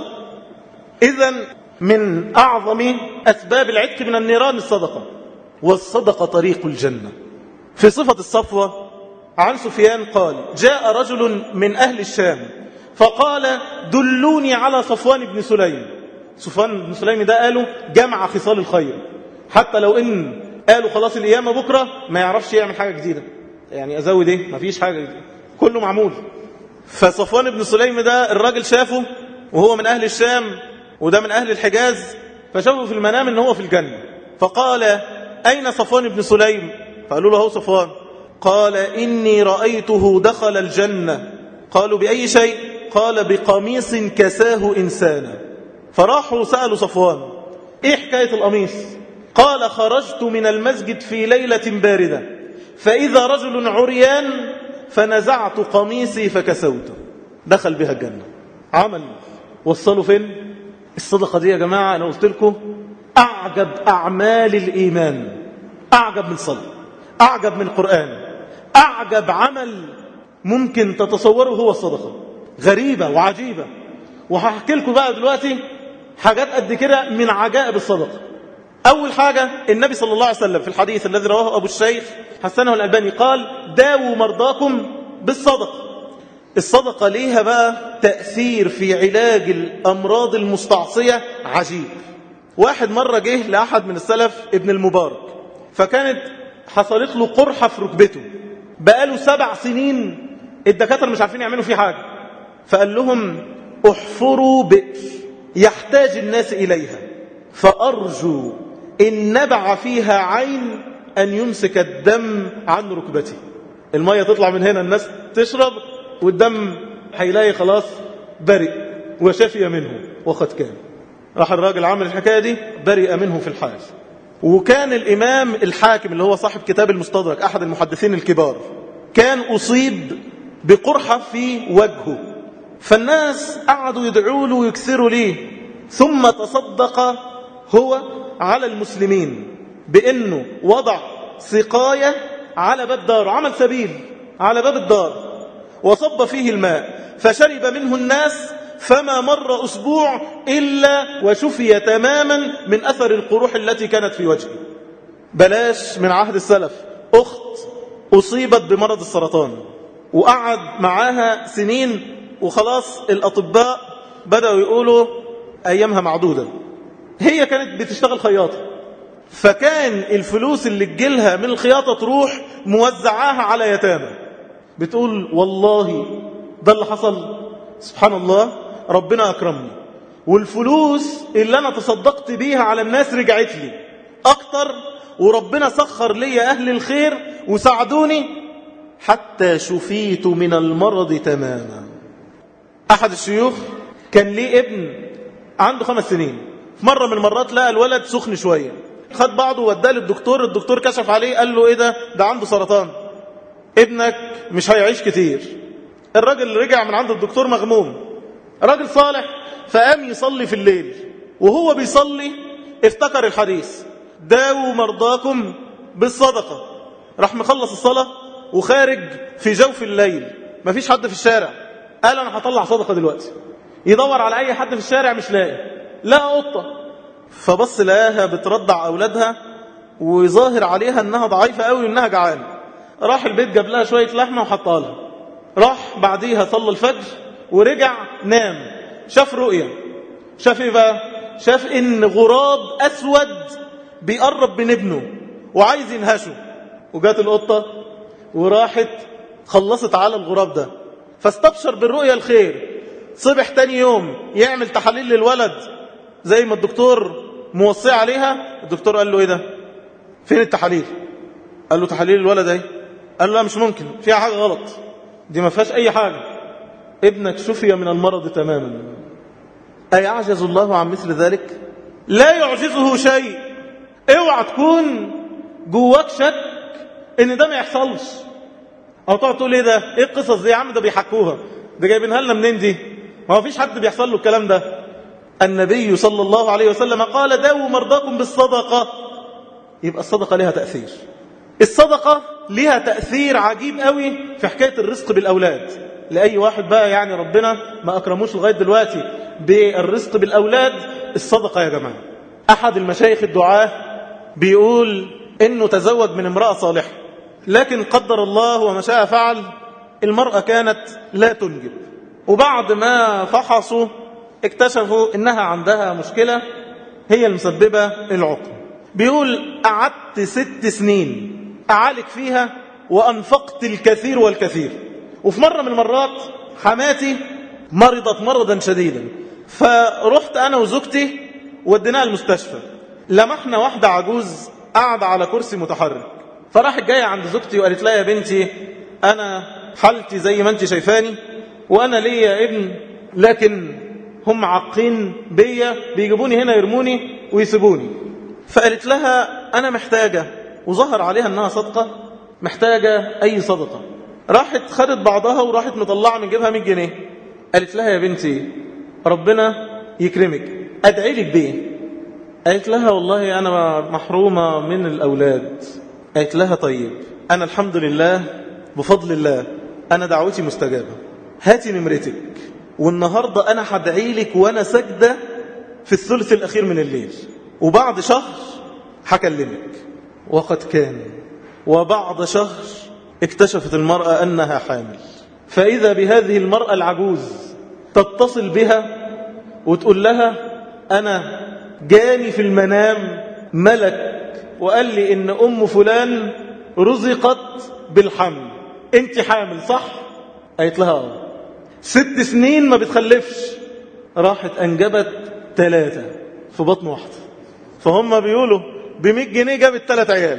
إذا من أعظم أسباب العتق من النيران الصدقة والصدقة طريق الجنة في صفة الصفوة عن سفيان قال جاء رجل من أهل الشام فقال دلوني على صفوان بن سليم صفوان بن سليم ده قالوا جمع خصال الخير حتى لو إن قالوا خلاص القيامة بكرة ما يعرفش يعمل حاجة جديدة يعني أزود إيه ما فيش حاجة جديدة كله معمول فصفوان بن سليم ده الراجل شافه وهو من أهل الشام وده من أهل الحجاز فشافه في المنام ان هو في الجنة فقال أين صفوان بن سليم فقالوا له هو صفوان قال إني رأيته دخل الجنة قالوا بأي شيء قال بقميص كساه إنسانا فراحوا سألوا صفوان إيه حكاية القميص قال خرجت من المسجد في ليلة باردة فإذا رجل عريان فنزعت قميصي فكسوته دخل بها الجنة عمل وصلوا فين الصدقة دي يا جماعة أنا قلت لكم أعجب أعمال الإيمان أعجب من صلاة أعجب من القرآن أعجب عمل ممكن تتصوره هو الصدقة غريبة وعجيبة وهحكي لكم بقى دلوقتي حاجات قد كده من عجائب الصدقة أول حاجة النبي صلى الله عليه وسلم في الحديث الذي رواه أبو الشيخ حسنه الألباني قال داووا مرضاكم بالصدقة الصدقة ليها بقى تأثير في علاج الأمراض المستعصية عجيب واحد مرة جه لأحد من السلف ابن المبارك فكانت حصلت له قرحة في ركبته بقاله سبع سنين الدكاترة مش عارفين يعملوا فيه حاجة فقال لهم احفروا بئر يحتاج الناس إليها فأرجو إن نبع فيها عين أن يمسك الدم عن ركبته المية تطلع من هنا الناس تشرب والدم هيلاقي خلاص برئ وشفي منه وقد كان راح الراجل عمل الحكاية دي برئ منه في الحال وكان الإمام الحاكم اللي هو صاحب كتاب المستدرك أحد المحدثين الكبار كان أصيب بقرحة في وجهه فالناس قعدوا يدعوا له ويكثروا ليه ثم تصدق هو على المسلمين بأنه وضع سقاية على باب داره عمل سبيل على باب الدار وصب فيه الماء فشرب منه الناس فما مر أسبوع إلا وشفي تماما من أثر القروح التي كانت في وجهه بلاش من عهد السلف أخت أصيبت بمرض السرطان وقعد معاها سنين وخلاص الأطباء بدأوا يقولوا أيامها معدودة هي كانت بتشتغل خياطة فكان الفلوس اللي تجيلها من الخياطة تروح موزعاها على يتامى بتقول والله ده اللي حصل سبحان الله ربنا أكرمني والفلوس اللي أنا تصدقت بيها على الناس رجعت لي أكتر وربنا سخر لي أهل الخير وساعدوني حتى شفيت من المرض تماما أحد الشيوخ كان ليه ابن عنده خمس سنين في مرة من المرات لقى الولد سخن شوية خد بعضه ووداه للدكتور الدكتور كشف عليه قال له ايه ده ده عنده سرطان ابنك مش هيعيش كتير الراجل رجع من عند الدكتور مغموم راجل صالح فقام يصلي في الليل وهو بيصلي افتكر الحديث داووا مرضاكم بالصدقة راح مخلص الصلاة وخارج في جوف الليل مفيش حد في الشارع قال انا هطلع صدقة دلوقتي يدور على أي حد في الشارع مش لاقي لا قطة فبص لقاها بترضع أولادها وظاهر عليها أنها ضعيفة قوي وأنها جعانة راح البيت جاب لها شوية لحمة وحطها لها راح بعديها صلى الفجر ورجع نام شاف رؤية شاف ايه بقى شاف ان غراب اسود بيقرب من ابنه وعايز ينهشه وجات القطة وراحت خلصت على الغراب ده فاستبشر بالرؤية الخير صبح تاني يوم يعمل تحاليل للولد زي ما الدكتور موصي عليها الدكتور قال له ايه ده فين التحاليل قال له تحاليل الولد ايه قال له لا مش ممكن فيها حاجة غلط دي ما فيهاش اي حاجة ابنك شفي من المرض تماما أيعجز الله عن مثل ذلك لا يعجزه شيء اوعى تكون جواك شك ان ده ما يحصلش او تقعد تقول ايه ده ايه القصص دي يا عم ده بيحكوها ده جايبينها لنا منين دي ما هو فيش حد بيحصل له الكلام ده النبي صلى الله عليه وسلم قال داووا مرضاكم بالصدقة يبقى الصدقة لها تأثير الصدقة لها تأثير عجيب قوي في حكاية الرزق بالأولاد لأي واحد بقى يعني ربنا ما أكرموش لغاية دلوقتي بالرزق بالأولاد الصدقة يا جماعة أحد المشايخ الدعاة بيقول إنه تزوج من امرأة صالحة لكن قدر الله وما شاء فعل المرأة كانت لا تنجب وبعد ما فحصوا اكتشفوا إنها عندها مشكلة هي المسببة العقم بيقول قعدت ست سنين أعالج فيها وأنفقت الكثير والكثير وفي مرة من المرات حماتي مرضت مرضا شديدا فرحت أنا وزوجتي وديناها المستشفى لمحنا واحدة عجوز قاعدة على كرسي متحرك فراحت جاية عند زوجتي وقالت لها يا بنتي أنا حالتي زي ما أنت شايفاني وأنا ليا ابن لكن هم عاقين بيا بيجيبوني هنا يرموني ويسيبوني فقالت لها أنا محتاجة وظهر عليها أنها صدقة محتاجة أي صدقة راحت خدت بعضها وراحت مطلعة من جيبها 100 جنيه قالت لها يا بنتي ربنا يكرمك أدعي لك بيه قالت لها والله أنا محرومة من الأولاد قالت لها طيب أنا الحمد لله بفضل الله أنا دعوتي مستجابة هاتي نمرتك والنهاردة أنا هدعي لك وأنا سجدة في الثلث الأخير من الليل وبعد شهر هكلمك وقد كان وبعد شهر اكتشفت المرأة أنها حامل فإذا بهذه المرأة العجوز تتصل بها وتقول لها أنا جاني في المنام ملك وقال لي إن أم فلان رزقت بالحمل أنت حامل صح؟ قالت لها آه ست سنين ما بتخلفش راحت أنجبت ثلاثة في بطن واحدة فهم بيقولوا ب 100 جنيه جابت ثلاث عيال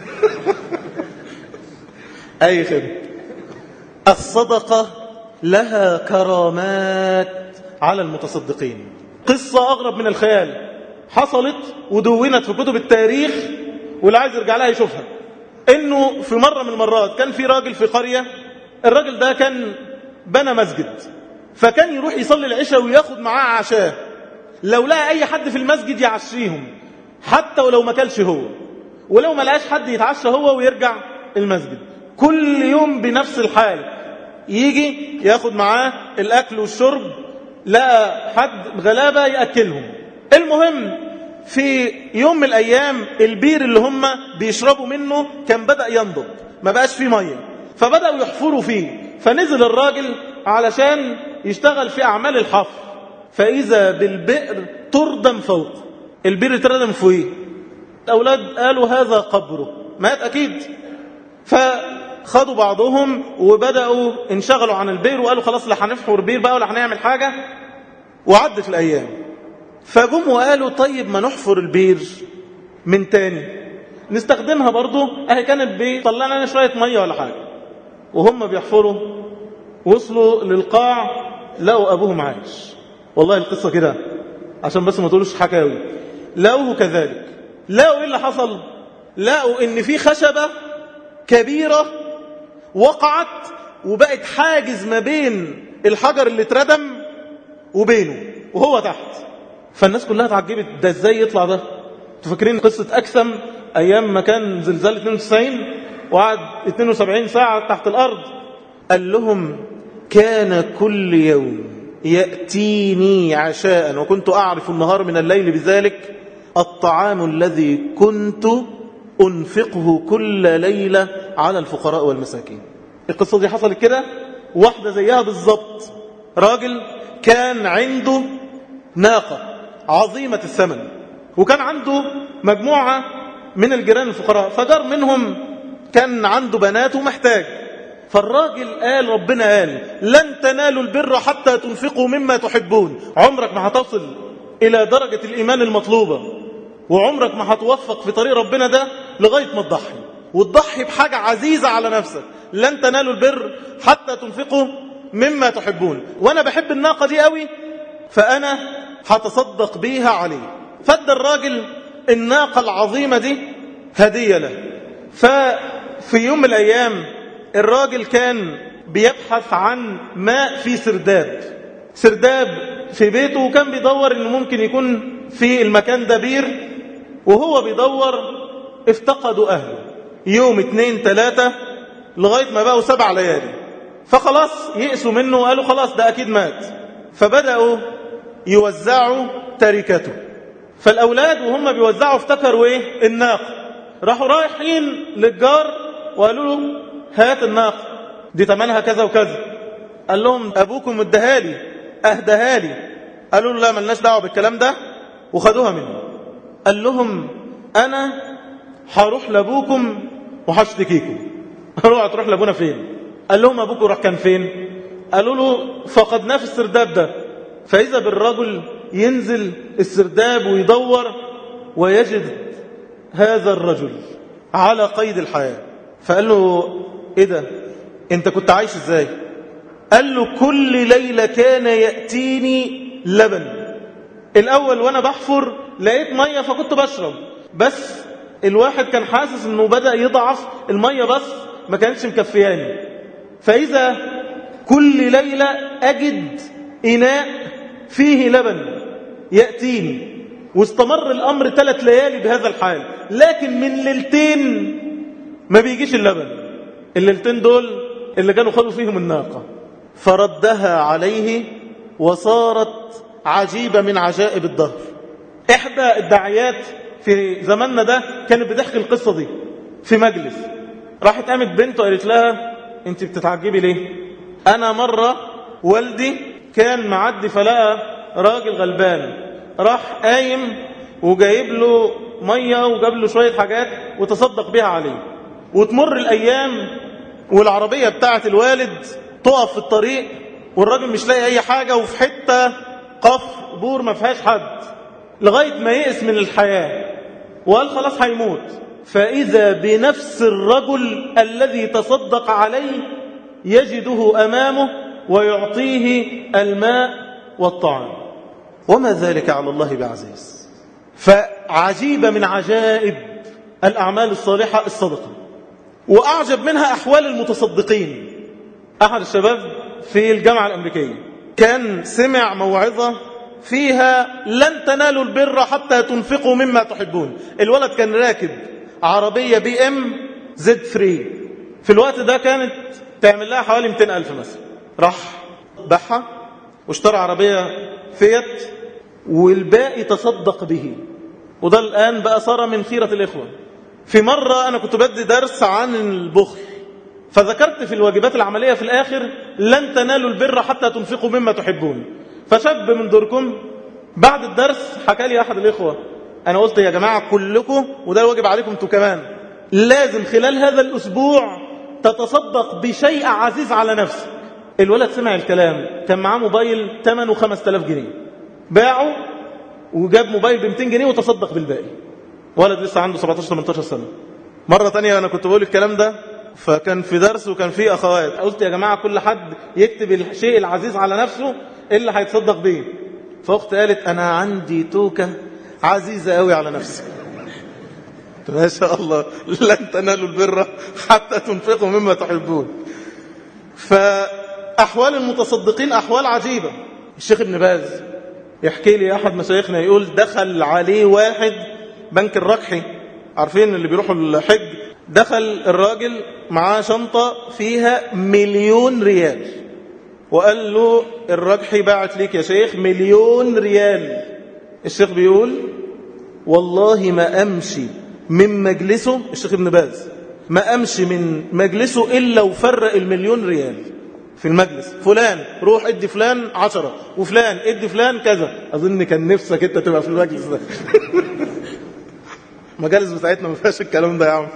أي خدمة الصدقة لها كرامات على المتصدقين قصة أغرب من الخيال حصلت ودونت في كتب التاريخ واللي عايز يرجع لها يشوفها انه في مرة من المرات كان في راجل في قرية الراجل ده كان بنى مسجد فكان يروح يصلي العشاء وياخد معاه عشاه لو لقى اي حد في المسجد يعشيهم حتى ولو ما كلش هو ولو ما لقاش حد يتعشى هو ويرجع المسجد كل يوم بنفس الحال يجي ياخد معاه الاكل والشرب لقى حد غلابة يأكلهم المهم في يوم من الأيام البير اللي هم بيشربوا منه كان بدأ ينضب ما بقاش فيه مية فبدأوا يحفروا فيه فنزل الراجل علشان يشتغل في أعمال الحفر فإذا بالبئر تردم فوق البئر تردم فوقيه الأولاد قالوا هذا قبره مات أكيد فخدوا بعضهم وبدأوا انشغلوا عن البئر وقالوا خلاص لا هنفحر بير بقى ولا هنعمل حاجة وعدت الأيام فجم وقالوا طيب ما نحفر البير من تاني نستخدمها برضو اهي كانت بيطلع لنا شوية مية ولا حاجة وهم بيحفروا وصلوا للقاع لقوا أبوهم عايش والله القصة كده عشان بس ما تقولوش حكاوي لقوه كذلك لقوا ايه اللي حصل لقوا ان في خشبة كبيرة وقعت وبقت حاجز ما بين الحجر اللي اتردم وبينه وهو تحت فالناس كلها اتعجبت ده ازاي يطلع ده انتوا فاكرين قصة أكثم أيام ما كان زلزال 92 وقعد 72 ساعة تحت الأرض قال لهم كان كل يوم يأتيني عشاء وكنت أعرف النهار من الليل بذلك الطعام الذي كنت أنفقه كل ليلة على الفقراء والمساكين القصة دي حصلت كده واحدة زيها بالظبط راجل كان عنده ناقة عظيمة الثمن وكان عنده مجموعة من الجيران الفقراء فجار منهم كان عنده بنات ومحتاج فالراجل قال ربنا قال لن تنالوا البر حتى تنفقوا مما تحبون عمرك ما هتصل إلى درجة الإيمان المطلوبة وعمرك ما هتوفق في طريق ربنا ده لغاية ما تضحي وتضحي بحاجة عزيزة على نفسك لن تنالوا البر حتى تنفقوا مما تحبون وأنا بحب الناقة دي قوي فأنا هتصدق بيها عليه فد الراجل الناقة العظيمة دي هدية له ففي يوم من الأيام الراجل كان بيبحث عن ماء في سرداب سرداب في بيته وكان بيدور انه ممكن يكون في المكان ده بير وهو بيدور افتقدوا اهله يوم اتنين تلاتة لغاية ما بقوا سبع ليالي فخلاص يئسوا منه وقالوا خلاص ده اكيد مات فبدأوا يوزعوا تركته فالاولاد وهم بيوزعوا افتكروا ايه الناقة راحوا رايحين للجار وقالوا له هات الناقة دي تمنها كذا وكذا قال لهم أبوكم ادهالي أهدهالي قالوا له لا ملناش دعوة بالكلام ده وخدوها منه قال لهم أنا هروح لأبوكم وهشتكيكم قالوا هتروح لأبونا فين قال لهم أبوكم راح كان فين قالوا له فقدناه في السرداب ده فإذا بالرجل ينزل السرداب ويدور ويجد هذا الرجل على قيد الحياة فقال له ايه ده انت كنت عايش ازاي قال له كل ليلة كان يأتيني لبن الاول وانا بحفر لقيت مية فكنت بشرب بس الواحد كان حاسس انه بدأ يضعف المية بس ما كانتش مكفياني فاذا كل ليلة اجد اناء فيه لبن يأتيني واستمر الامر ثلاث ليالي بهذا الحال لكن من ليلتين ما بيجيش اللبن الليلتين دول اللي كانوا خدوا فيهم الناقة فردها عليه وصارت عجيبة من عجائب الدهر إحدى الداعيات في زماننا ده كانت بتحكي القصة دي في مجلس راحت قامت بنته قالت لها انت بتتعجبي ليه انا مرة والدي كان معدي فلقى راجل غلبان راح قايم وجايب له مية وجاب له شوية حاجات وتصدق بيها عليه وتمر الأيام والعربية بتاعة الوالد تقف في الطريق والراجل مش لاقي أي حاجة وفي حتة قفر بور ما فيهاش حد لغاية ما يئس من الحياة وقال خلاص هيموت فإذا بنفس الرجل الذي تصدق عليه يجده أمامه ويعطيه الماء والطعام وما ذلك على الله بعزيز فعجيبة من عجائب الأعمال الصالحة الصدقة وأعجب منها أحوال المتصدقين أحد الشباب في الجامعة الأمريكية كان سمع موعظة فيها لن تنالوا البر حتى تنفقوا مما تحبون الولد كان راكب عربية بي ام زد 3 في الوقت ده كانت تعمل لها حوالي 200 ألف مثلا راح باعها واشترى عربية فيت والباقي تصدق به وده الآن بقى صار من خيرة الإخوة في مرة أنا كنت بدي درس عن البخل فذكرت في الواجبات العملية في الآخر لن تنالوا البر حتى تنفقوا مما تحبون فشاب من دوركم بعد الدرس حكى لي أحد الإخوة أنا قلت يا جماعة كلكم وده الواجب عليكم انتوا كمان لازم خلال هذا الأسبوع تتصدق بشيء عزيز على نفسك الولد سمع الكلام كان معاه موبايل ثمنه 5000 جنيه باعه وجاب موبايل ب 200 جنيه وتصدق بالباقي ولد لسه عنده 17 18 سنة مرة تانية أنا كنت بقول الكلام ده فكان في درس وكان في أخوات قلت يا جماعة كل حد يكتب الشيء العزيز على نفسه اللي هيتصدق بيه فأخت قالت أنا عندي توكة عزيزة قوي على نفسي ما شاء الله لن تنالوا البر حتى تنفقوا مما تحبون فأحوال المتصدقين أحوال عجيبة الشيخ ابن باز يحكي لي أحد مشايخنا يقول دخل عليه واحد بنك الركحي عارفين اللي بيروحوا الحج دخل الراجل معاه شنطة فيها مليون ريال وقال له الرجحي باعت ليك يا شيخ مليون ريال الشيخ بيقول والله ما أمشي من مجلسه الشيخ ابن باز ما أمشي من مجلسه إلا وفرق المليون ريال في المجلس فلان روح ادي فلان عشرة وفلان ادي فلان كذا أظن كان نفسك انت تبقى في المجلس ده مجالس بتاعتنا ما فيهاش الكلام ده يا عم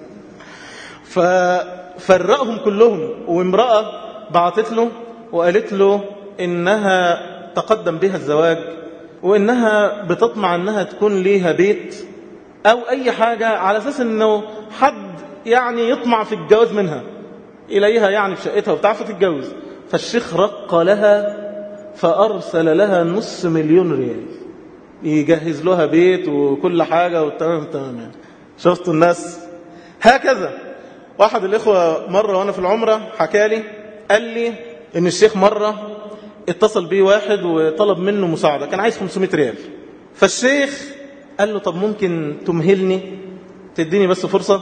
ففرقهم كلهم وامرأة بعتت له وقالت له إنها تقدم بها الزواج وإنها بتطمع أنها تكون ليها بيت أو أي حاجة على أساس أنه حد يعني يطمع في الجواز منها إليها يعني في شقتها وبتعرف تتجوز فالشيخ رق لها فأرسل لها نص مليون ريال يجهز لها بيت وكل حاجة والتمام تمام يعني. شفتوا الناس هكذا واحد الإخوة مرة وأنا في العمرة حكى لي قال لي إن الشيخ مرة اتصل بيه واحد وطلب منه مساعدة كان عايز 500 ريال فالشيخ قال له طب ممكن تمهلني تديني بس فرصة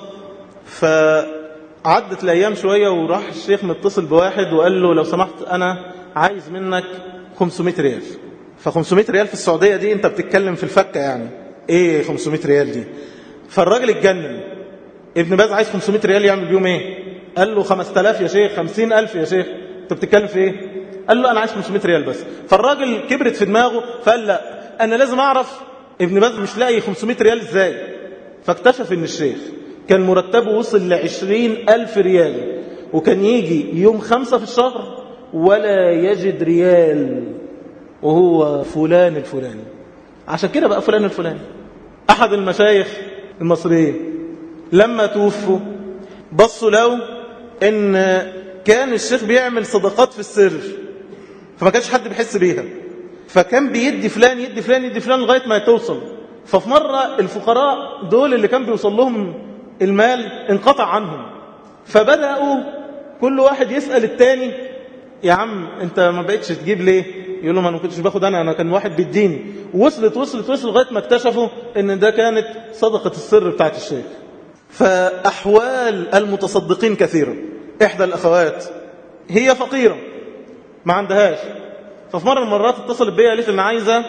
فعدت الأيام شوية وراح الشيخ متصل بواحد وقال له لو سمحت أنا عايز منك 500 ريال ف 500 ريال في السعودية دي انت بتتكلم في الفكة يعني ايه 500 ريال دي فالراجل اتجنن ابن باز عايز 500 ريال يعمل بيهم ايه قال له 5000 يا شيخ 50000 يا شيخ انت بتتكلم في ايه قال له انا عايز 500 ريال بس فالراجل كبرت في دماغه فقال لا انا لازم اعرف ابن باز مش لاقي 500 ريال ازاي فاكتشف ان الشيخ كان مرتبه وصل ل 20000 ريال وكان يجي يوم خمسة في الشهر ولا يجد ريال وهو فلان الفلاني عشان كده بقى فلان الفلاني أحد المشايخ المصريين لما توفوا بصوا لو إن كان الشيخ بيعمل صدقات في السر فما كانش حد بيحس بيها فكان بيدي فلان يدي فلان يدي فلان لغاية ما توصل ففي مرة الفقراء دول اللي كان بيوصل لهم المال انقطع عنهم فبدأوا كل واحد يسأل التاني يا عم انت ما بقتش تجيب ليه يقول لهم انا ما كنتش باخد انا انا كان واحد بيديني وصلت وصلت وصلت لغايه ما اكتشفوا ان ده كانت صدقه السر بتاعت الشيخ فاحوال المتصدقين كثيره احدى الاخوات هي فقيره ما عندهاش ففي مره من المرات اتصلت بيا قالت لي انا عايزه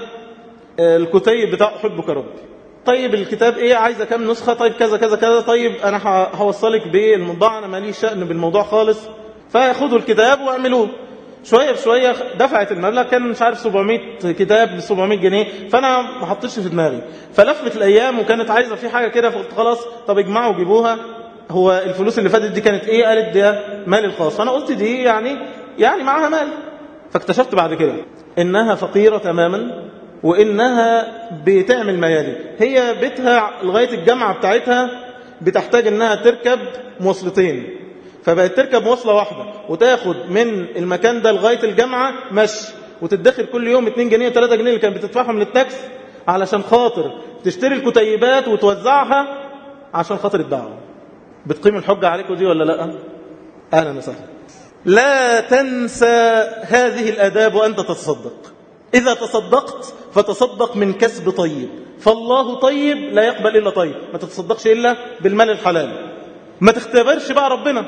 الكتيب بتاع احبك ربي طيب الكتاب ايه عايزه كام نسخه طيب كذا كذا كذا طيب انا هوصلك بالمطبعه انا ماليش شأن بالموضوع خالص فخدوا الكتاب واعملوه شوية بشوية دفعت المبلغ كان مش عارف 700 كتاب ب 700 جنيه فأنا ما حطيتش في دماغي فلفت الأيام وكانت عايزة في حاجة كده فقلت خلاص طب اجمعوا وجيبوها هو الفلوس اللي فاتت دي كانت ايه قالت ده مالي الخاص فأنا قلت دي يعني يعني معاها مال فاكتشفت بعد كده إنها فقيرة تماما وإنها بتعمل ما يلي هي بيتها لغاية الجامعة بتاعتها بتحتاج إنها تركب مواصلتين فبقت تركب مواصلة واحدة وتاخد من المكان ده لغاية الجامعة مشي وتدخل كل يوم 2 جنيه 3 جنيه اللي كانت بتدفعهم للتاكس علشان خاطر تشتري الكتيبات وتوزعها عشان خاطر الدعوة بتقيم الحجة عليكم دي ولا لا أهلا وسهلا لا تنسى هذه الأداب وأنت تتصدق إذا تصدقت فتصدق من كسب طيب فالله طيب لا يقبل إلا طيب ما تتصدقش إلا بالمال الحلال ما تختبرش بقى ربنا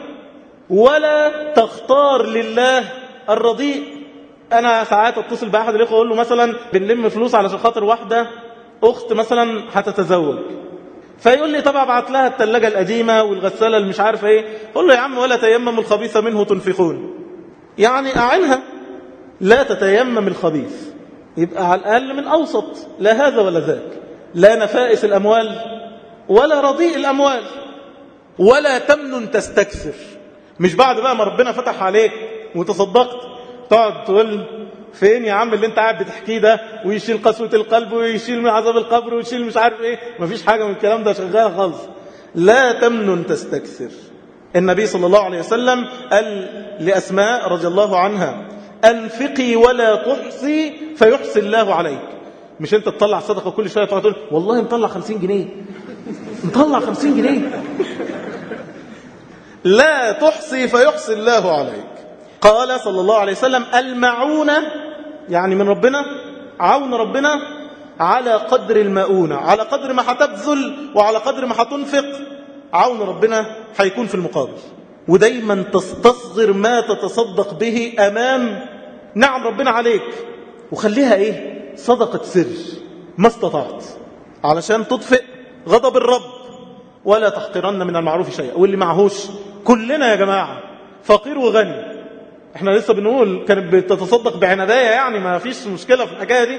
ولا تختار لله الرضيء أنا ساعات أتصل بأحد الإخوة أقول له مثلا بنلم فلوس علشان خاطر واحدة أخت مثلا هتتزوج فيقول لي طبعا ابعت لها الثلاجة القديمة والغسالة اللي مش عارف ايه قول له يا عم ولا تيمموا الخبيث منه تنفقون يعني أعنها لا تتيمم الخبيث يبقى على الأقل من أوسط لا هذا ولا ذاك لا نفائس الأموال ولا رضيء الأموال ولا تمنن تستكثر مش بعد بقى ما ربنا فتح عليك وتصدقت تقعد تقول فين يا عم اللي انت قاعد بتحكيه ده ويشيل قسوة القلب ويشيل من عذاب القبر ويشيل مش عارف ايه مفيش حاجة من الكلام ده شغال خالص لا تمنن تستكثر النبي صلى الله عليه وسلم قال لأسماء رضي الله عنها أنفقي ولا تحصي فيحصي الله عليك مش انت تطلع صدقة كل شوية تقعد تقول والله مطلع خمسين جنيه مطلع خمسين جنيه لا تحصي فيحصي الله عليك قال صلى الله عليه وسلم المعونة يعني من ربنا عون ربنا على قدر المؤونة على قدر ما هتبذل وعلى قدر ما هتنفق عون ربنا هيكون في المقابل ودايما تستصغر ما تتصدق به أمام نعم ربنا عليك وخليها إيه صدقة سر ما استطعت علشان تطفئ غضب الرب ولا تحقرن من المعروف شيئا واللي معهوش كلنا يا جماعة فقير وغني احنا لسه بنقول كانت بتتصدق بعنباية يعني ما فيش مشكلة في الحكاية دي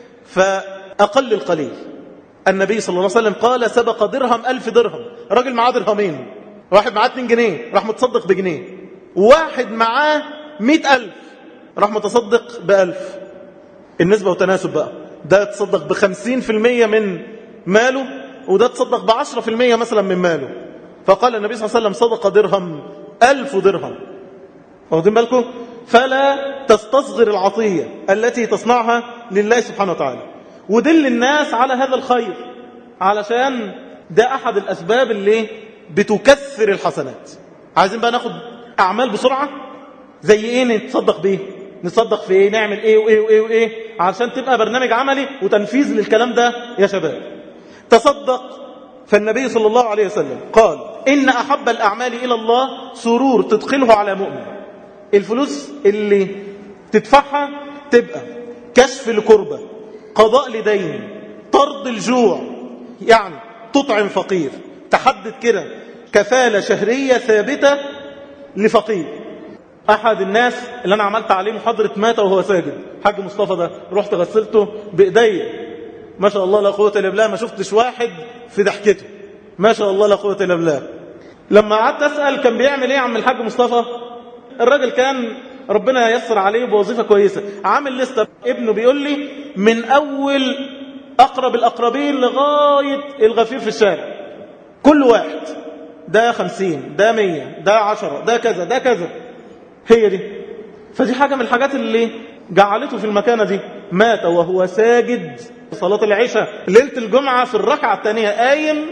فأقل القليل النبي صلى الله عليه وسلم قال سبق درهم ألف درهم راجل معاه درهمين واحد معاه 2 جنيه راح متصدق بجنيه واحد معاه مئة ألف راح متصدق بألف النسبة وتناسب بقى ده تصدق بخمسين في المية من ماله وده تصدق بعشرة في المية مثلا من ماله فقال النبي صلى الله عليه وسلم صدق درهم ألف درهم واخدين بالكم فلا تستصغر العطية التي تصنعها لله سبحانه وتعالى ودل الناس على هذا الخير علشان ده أحد الأسباب اللي بتكثر الحسنات عايزين بقى ناخد أعمال بسرعة زي إيه نتصدق بيه نصدق في إيه نعمل إيه وإيه وإيه وإيه علشان تبقى برنامج عملي وتنفيذ للكلام ده يا شباب تصدق فالنبي صلى الله عليه وسلم قال إن أحب الأعمال إلى الله سرور تدخله على مؤمن الفلوس اللي تدفعها تبقى كشف الكربة قضاء لدين طرد الجوع يعني تطعم فقير تحدد كده كفالة شهرية ثابتة لفقير أحد الناس اللي أنا عملت عليه محاضرة مات وهو ساجد حاج مصطفى ده رحت غسلته بإيديا ما شاء الله لا قوة إلا بالله ما شفتش واحد في ضحكته ما شاء الله لا قوة إلا بالله لما قعدت أسأل كان بيعمل إيه عم الحاج مصطفى الراجل كان ربنا ييسر عليه بوظيفة كويسة عامل لستة ابنه بيقول لي من أول أقرب الأقربين لغاية الغفير في الشارع كل واحد ده خمسين ده مية ده عشرة ده كذا ده كذا هي دي فدي حاجة من الحاجات اللي جعلته في المكانة دي مات وهو ساجد صلاة العشاء ليلة الجمعة في الركعة الثانية قايم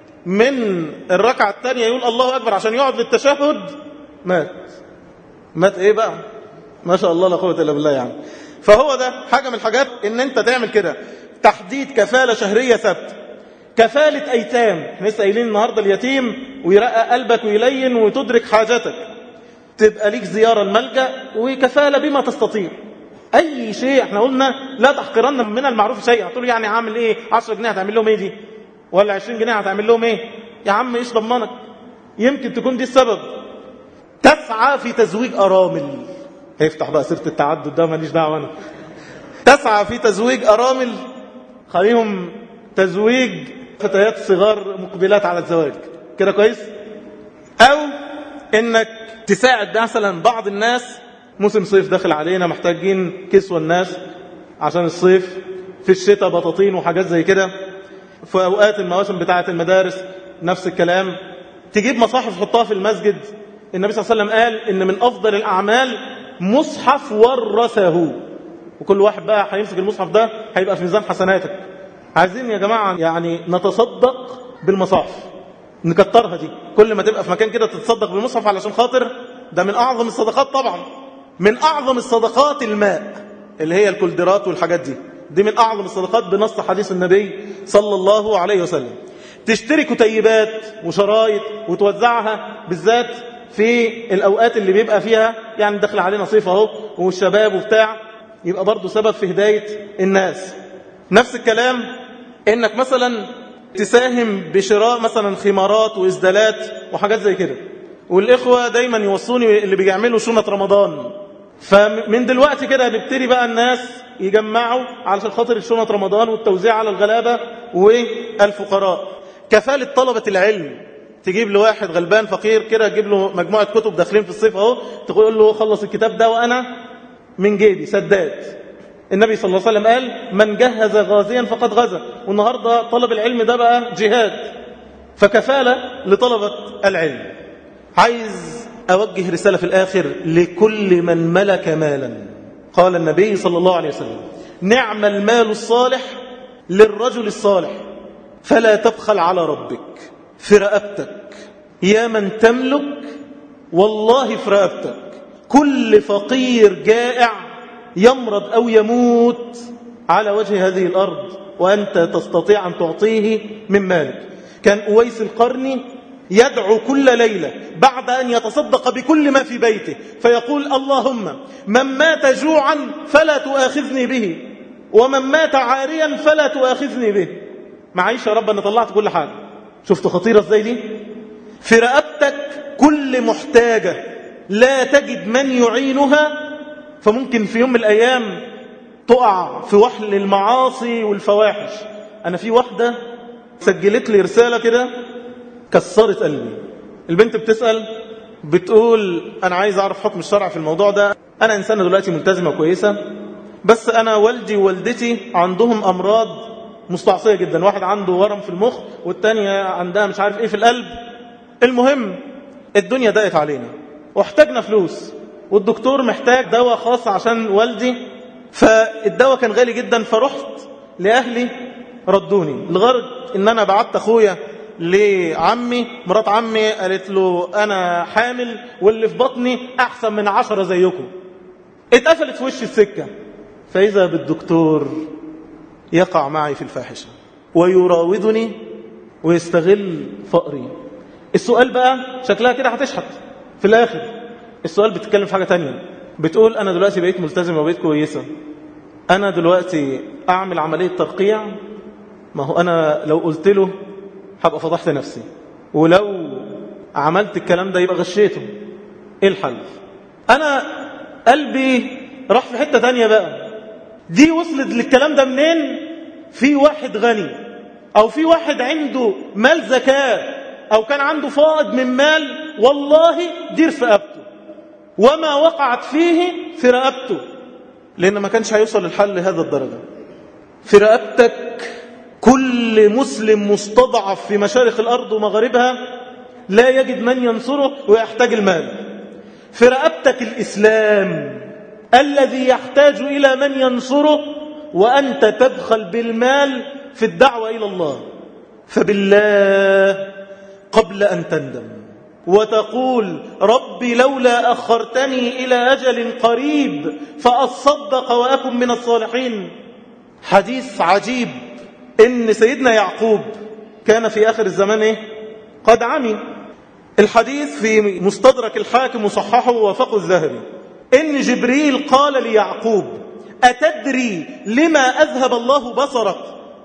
من الركعة الثانية يقول الله أكبر عشان يقعد للتشهد مات مات ايه بقى ما شاء الله لا قوه الا بالله يعني فهو ده حاجه من الحاجات ان انت تعمل كده تحديد كفاله شهريه ثابته كفاله ايتام احنا لسه قايلين النهارده اليتيم ويرقى قلبك ويلين وتدرك حاجتك تبقى ليك زياره الملجا وكفاله بما تستطيع اي شيء احنا قلنا لا تحقرن من المعروف شيئا هتقول يعني عامل ايه 10 جنيه هتعمل لهم ايه دي ولا 20 جنيه هتعمل لهم ايه يا عم ايش ضمنك يمكن تكون دي السبب تسعى في تزويج أرامل افتح بقى سيرة التعدد ده ماليش دعوة أنا تسعى في تزويج أرامل خليهم تزويج فتيات صغار مقبلات على الزواج كده كويس أو إنك تساعد مثلا بعض الناس موسم صيف داخل علينا محتاجين كسوة الناس عشان الصيف في الشتاء بطاطين وحاجات زي كده في أوقات المواسم بتاعة المدارس نفس الكلام تجيب مصاحف تحطها في المسجد النبي صلى الله عليه وسلم قال إن من أفضل الأعمال مصحف ورثه وكل واحد بقى هيمسك المصحف ده هيبقى في ميزان حسناتك عايزين يا جماعة يعني نتصدق بالمصاحف نكترها دي كل ما تبقى في مكان كده تتصدق بالمصحف علشان خاطر ده من أعظم الصدقات طبعا من أعظم الصدقات الماء اللي هي الكولدرات والحاجات دي دي من أعظم الصدقات بنص حديث النبي صلى الله عليه وسلم تشتري كتيبات وشرايط وتوزعها بالذات في الأوقات اللي بيبقى فيها يعني دخل علينا صيف اهو والشباب وبتاع يبقى برضه سبب في هداية الناس نفس الكلام انك مثلا تساهم بشراء مثلا خمارات وإسدالات وحاجات زي كده والإخوة دايما يوصوني اللي بيعملوا شنة رمضان فمن دلوقتي كده نبتدي بقى الناس يجمعوا علشان خاطر شنة رمضان والتوزيع على الغلابة والفقراء كفالة طلبة العلم تجيب لواحد غلبان فقير كده تجيب له مجموعة كتب داخلين في الصيف اهو تقول له خلص الكتاب ده وأنا من جيبي سداد النبي صلى الله عليه وسلم قال من جهز غازيا فقد غزا والنهاردة طلب العلم ده بقى جهاد فكفالة لطلبة العلم عايز أوجه رسالة في الآخر لكل من ملك مالا قال النبي صلى الله عليه وسلم نعم المال الصالح للرجل الصالح فلا تبخل على ربك في رقبتك يا من تملك والله في رقبتك كل فقير جائع يمرض أو يموت على وجه هذه الأرض وأنت تستطيع أن تعطيه من مالك كان أويس القرني يدعو كل ليلة بعد أن يتصدق بكل ما في بيته فيقول اللهم من مات جوعا فلا تؤاخذني به ومن مات عاريا فلا تؤاخذني به معيش يا رب أنا طلعت كل حاجة شفت خطيرة ازاي دي في رقبتك كل محتاجة لا تجد من يعينها فممكن في يوم من الأيام تقع في وحل المعاصي والفواحش أنا في واحدة سجلت لي رسالة كده كسرت قلبي البنت بتسأل بتقول أنا عايز أعرف حكم الشرع في الموضوع ده أنا إنسانة دلوقتي ملتزمة كويسة بس أنا والدي ووالدتي عندهم أمراض مستعصية جدا واحد عنده ورم في المخ والتانية عندها مش عارف إيه في القلب المهم الدنيا ضاقت علينا واحتاجنا فلوس والدكتور محتاج دواء خاص عشان والدي فالدواء كان غالي جدا فرحت لأهلي ردوني لغرض ان انا بعت اخويا لعمي مرات عمي قالت له انا حامل واللي في بطني احسن من عشرة زيكم اتقفلت في وش السكة فاذا بالدكتور يقع معي في الفاحشة ويراودني ويستغل فقري السؤال بقى شكلها كده هتشحت في الاخر السؤال بتتكلم في حاجة تانية بتقول انا دلوقتي بقيت ملتزمة وبقيت كويسة انا دلوقتي اعمل عملية ترقيع ما هو أنا لو قلت له هبقى فضحت نفسي ولو عملت الكلام ده يبقى غشيته إيه الحل أنا قلبي راح في حتة تانية بقى دي وصلت للكلام ده منين في واحد غني أو في واحد عنده مال زكاة أو كان عنده فائض من مال والله دير في رقبته وما وقعت فيه في رقبته لأن ما كانش هيوصل الحل لهذا الدرجة في رقبتك كل مسلم مستضعف في مشارق الأرض ومغاربها لا يجد من ينصره ويحتاج المال في رقبتك الإسلام الذي يحتاج إلى من ينصره وأنت تبخل بالمال في الدعوة إلى الله فبالله قبل أن تندم وتقول ربي لولا أخرتني إلى أجل قريب فأصدق وأكن من الصالحين حديث عجيب إن سيدنا يعقوب كان في آخر الزمان إيه؟ قد عمي الحديث في مستدرك الحاكم وصححه ووافقه الذهبي إن جبريل قال ليعقوب أتدري لما أذهب الله بصرك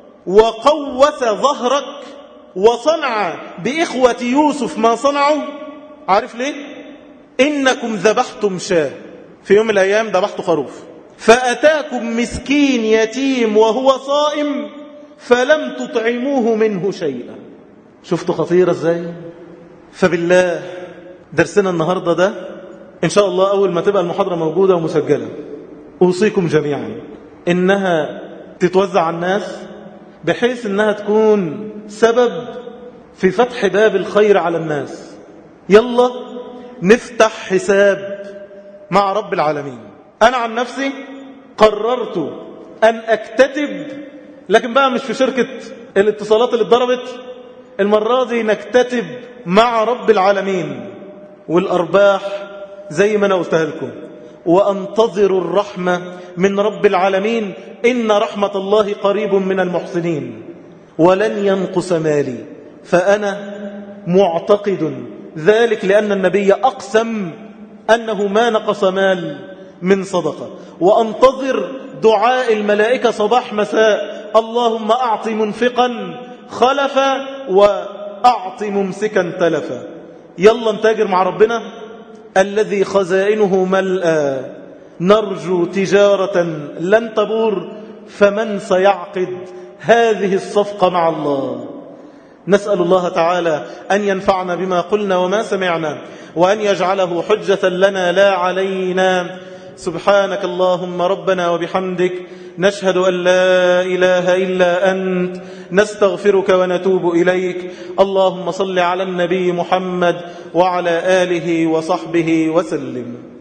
وقوس ظهرك وصنع بإخوة يوسف ما صنعوا عارف ليه إنكم ذبحتم شاه في يوم من الأيام ذبحتوا خروف فأتاكم مسكين يتيم وهو صائم فلم تطعموه منه شيئا شفتوا خطيرة ازاي فبالله درسنا النهاردة ده إن شاء الله أول ما تبقى المحاضرة موجودة ومسجلة أوصيكم جميعا إنها تتوزع على الناس بحيث إنها تكون سبب في فتح باب الخير على الناس يلا نفتح حساب مع رب العالمين أنا عن نفسي قررت أن أكتتب لكن بقى مش في شركة الاتصالات اللي اتضربت المرة دي نكتتب مع رب العالمين والأرباح زي ما أنا قلتها لكم وأنتظر الرحمة من رب العالمين إن رحمة الله قريب من المحسنين ولن ينقص مالي فأنا معتقد ذلك لأن النبي أقسم أنه ما نقص مال من صدقة وأنتظر دعاء الملائكة صباح مساء اللهم أعط منفقا خلفا وأعط ممسكا تلفا يلا نتاجر مع ربنا الذي خزائنه ملأى نرجو تجارة لن تبور فمن سيعقد هذه الصفقة مع الله نسأل الله تعالى أن ينفعنا بما قلنا وما سمعنا وأن يجعله حجة لنا لا علينا سبحانك اللهم ربنا وبحمدك نشهد أن لا إله إلا أنت نستغفرك ونتوب إليك اللهم صل على النبي محمد وعلى آله وصحبه وسلم